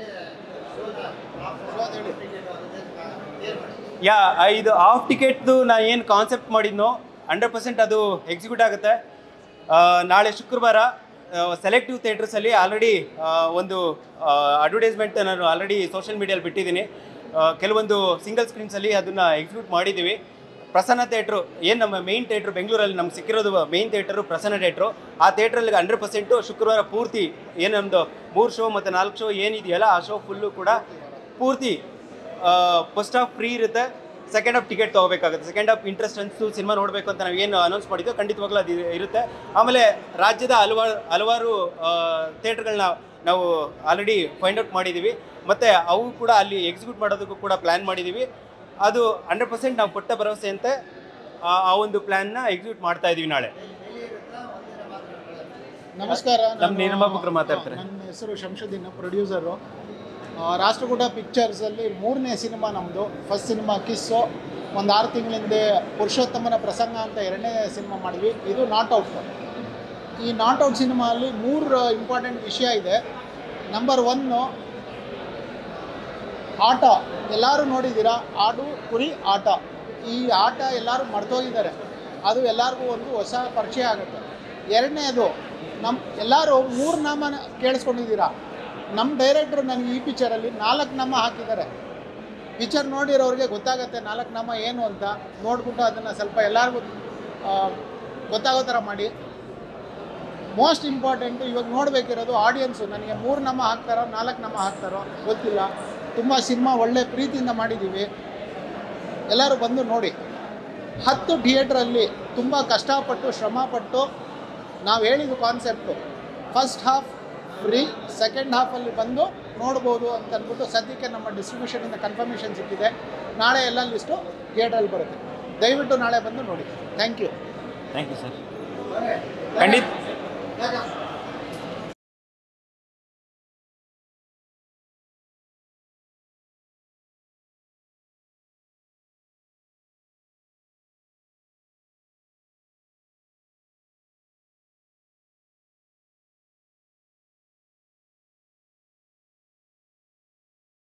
ಯಾ ಆ, ಇದು ಆಫ್ ಟಿಕೆಟ್ದು ನಾ ಏನು ಕಾನ್ಸೆಪ್ಟ್ ಮಾಡಿದ್ನೋ ಹಂಡ್ರೆಡ್ ಪರ್ಸೆಂಟ್ ಅದು ಎಕ್ಸಿಕ್ಯೂಟ್ ಆಗುತ್ತೆ ಆ, ನಾಳೆ ಶುಕ್ರವಾರ ಸೆಲೆಕ್ಟಿವ್ ಥಿಯೇಟರ್ಸಲ್ಲಿ ಆಲ್ರೆಡಿ ಒಂದು ಅಡ್ವರ್ಟೈಸ್ಮೆಂಟ್ ನಾನು ಆಲ್ರೆಡಿ ಸೋಷಿಯಲ್ ಮೀಡಿಯಲ್ಲಿ ಬಿಟ್ಟಿದ್ದೀನಿ ಆ, ಕೆಲವೊಂದು ಸಿಂಗಲ್ ಸ್ಕ್ರೀನ್ಸಲ್ಲಿ ಅದನ್ನು ಎಕ್ಸಿಕ್ಯೂಟ್ ಮಾಡಿದ್ದೀವಿ ಪ್ರಸನ್ನ ಥಿಯೇಟ್ರು ಏನು ನಮ್ಮ ಮೇಯ್ನ್ ಥಿಯೇಟ್ರು ಬೆಂಗಳೂರಲ್ಲಿ ನಮ್ಗೆ ಸಿಕ್ಕಿರೋದು ಮೇಯ್ನ್ ಥಿಯೇಟರು ಪ್ರಸನ್ನ ಥಿಯೇಟ್ರು ಆ ಥಿಯೇಟ್ರಲ್ಲಿ ಹಂಡ್ರೆಡ್ ಪರ್ಸೆಂಟು ಶುಕ್ರವಾರ ಪೂರ್ತಿ ಏನು ನಮ್ಮದು ಮೂರು ಶೋ ಮತ್ತು ನಾಲ್ಕು ಶೋ ಏನಿದೆಯಲ್ಲ ಆ ಶೋ ಫುಲ್ಲು ಕೂಡ ಪೂರ್ತಿ ಫಸ್ಟ್ ಹಾಫ್ ಫ್ರೀ ಇರುತ್ತೆ ಸೆಕೆಂಡ್ ಹಾಫ್ ಟಿಕೆಟ್ ತೊಗೋಬೇಕಾಗುತ್ತೆ ಸೆಕೆಂಡ್ ಹಾಫ್ ಇಂಟ್ರೆಸ್ಟ್ ಅನಿಸ್ತು ಸಿನಿಮಾ ನೋಡಬೇಕು ಅಂತ ನಾವು ಏನು ಅನೌನ್ಸ್ ಮಾಡಿದ್ದೋ ಖಂಡಿತವಾಗ್ಲೂ ಅದು ಇರುತ್ತೆ ಆಮೇಲೆ ರಾಜ್ಯದ ಹಲವಾರು ಹಲವಾರು ಥಿಯೇಟ್ರ್ಗಳನ್ನ ನಾವು ಆಲ್ರೆಡಿ ಫೈಂಡ್ ಔಟ್ ಮಾಡಿದ್ದೀವಿ ಮತ್ತು ಅವು ಕೂಡ ಅಲ್ಲಿ ಎಕ್ಸಿಕ್ಯೂಟ್ ಮಾಡೋದಕ್ಕೂ ಕೂಡ ಪ್ಲ್ಯಾನ್ ಮಾಡಿದ್ದೀವಿ ಅದು ಹಂಡ್ರೆಡ್ ಪರ್ಸೆಂಟ್ ನಾವು ಕೊಟ್ಟ ಭರವಸೆಯಂತೆ ಆ ಆ ಒಂದು ಪ್ಲ್ಯಾನ್ನ ಎಕ್ಸಿಕ್ಯೂಟ್ ಮಾಡ್ತಾ ಇದ್ದೀವಿ ನಾಳೆ ನಮಸ್ಕಾರ ನಮ್ಮ ನಾನು- ನಿರ್ಮಾಪಕರು ಮಾತಾಡ್ತಾರೆ ನನ್ನ ಹೆಸರು ಶಂಶುದ್ದೀನ್ ಪ್ರೊಡ್ಯೂಸರು ಆ, ರಾಷ್ಟ್ರಕೂಟ ಪಿಕ್ಚರ್ಸಲ್ಲಿ ಮೂರನೇ ಸಿನಿಮಾ ನಮ್ಮದು ಫಸ್ಟ್ ಸಿನಿಮಾ ಕಿಸ್ಸು ಒಂದು ಆರು ತಿಂಗಳ ಹಿಂದೆ ಪುರುಷೋತ್ತಮನ ಪ್ರಸಂಗ ಅಂತ ಎರಡನೇ ಸಿನಿಮಾ ಮಾಡಿದ್ವಿ ಇದು ನಾಟ್ ಔಟ್ ಈ ನಾಟ್ ಔಟ್ ಸಿನಿಮಾಲ್ಲಿ ಮೂರು ಇಂಪಾರ್ಟೆಂಟ್ ವಿಷಯ ಇದೆ ನಂಬರ್ ಒನ್ನು ಆಟ ಎಲ್ಲರೂ ನೋಡಿದ್ದೀರಾ ಆಡು ಕುರಿ ಆಟ ಈ ಆಟ ಎಲ್ಲರೂ ಮರ್ತೋಗಿದ್ದಾರೆ ಅದು ಎಲ್ಲರಿಗೂ ಒಂದು ಹೊಸ ಪರಿಚಯ ಆಗುತ್ತೆ ಎರಡನೇದು ನಮ್ಮ ಎಲ್ಲರೂ ಮೂರು ನಾಮ ಕೇಳಿಸ್ಕೊಂಡಿದ್ದೀರಾ ನಮ್ಮ ಡೈರೆಕ್ಟ್ರು ನನಗೆ ಈ ಪಿಕ್ಚರಲ್ಲಿ ನಾಲ್ಕು ನಾಮ ಹಾಕಿದ್ದಾರೆ ಪಿಕ್ಚರ್ ನೋಡಿರೋರಿಗೆ ಗೊತ್ತಾಗುತ್ತೆ ನಾಲ್ಕು ನಾಮ ಏನು ಅಂತ ನೋಡ್ಬಿಟ್ಟು ಅದನ್ನು ಸ್ವಲ್ಪ ಎಲ್ಲರಿಗೂ ಗೊತ್ತಾಗೋ ಥರ ಮಾಡಿ ಮೋಸ್ಟ್ ಇಂಪಾರ್ಟೆಂಟು ಇವಾಗ ನೋಡಬೇಕಿರೋದು ಆಡಿಯನ್ಸು ನನಗೆ ಮೂರು ನಮ್ಮ ಹಾಕ್ತಾರೋ ನಾಲ್ಕು ನಮ್ಮ ಹಾಕ್ತಾರೋ ಗೊತ್ತಿಲ್ಲ ತುಂಬ ಸಿನಿಮಾ ಒಳ್ಳೆ ಪ್ರೀತಿಯಿಂದ ಮಾಡಿದ್ದೀವಿ ಎಲ್ಲರೂ ಬಂದು ನೋಡಿ ಹತ್ತು ಥಿಯೇಟ್ರಲ್ಲಿ ತುಂಬ ಕಷ್ಟಪಟ್ಟು ಶ್ರಮಪಟ್ಟು ನಾವು ಹೇಳಿದ concept first half free second ಹಾಫಲ್ಲಿ ಬಂದು ನೋಡ್ಬೋದು ಅಂತ ಅಂದ್ಬಿಟ್ಟು ಸದ್ಯಕ್ಕೆ ನಮ್ಮ ಡಿಸ್ಟ್ರಿಬ್ಯೂಷನಿಂದ ಕನ್ಫರ್ಮೇಷನ್ ಸಿಕ್ಕಿದೆ ನಾಳೆ ಎಲ್ಲ ಲಿಸ್ಟು ಥಿಯೇಟ್ರಲ್ಲಿ ಬರುತ್ತೆ ದಯವಿಟ್ಟು ನಾಳೆ ಬಂದು ನೋಡಿ thank you thank you sir ಖಂಡಿತ ಖಂಡಿತ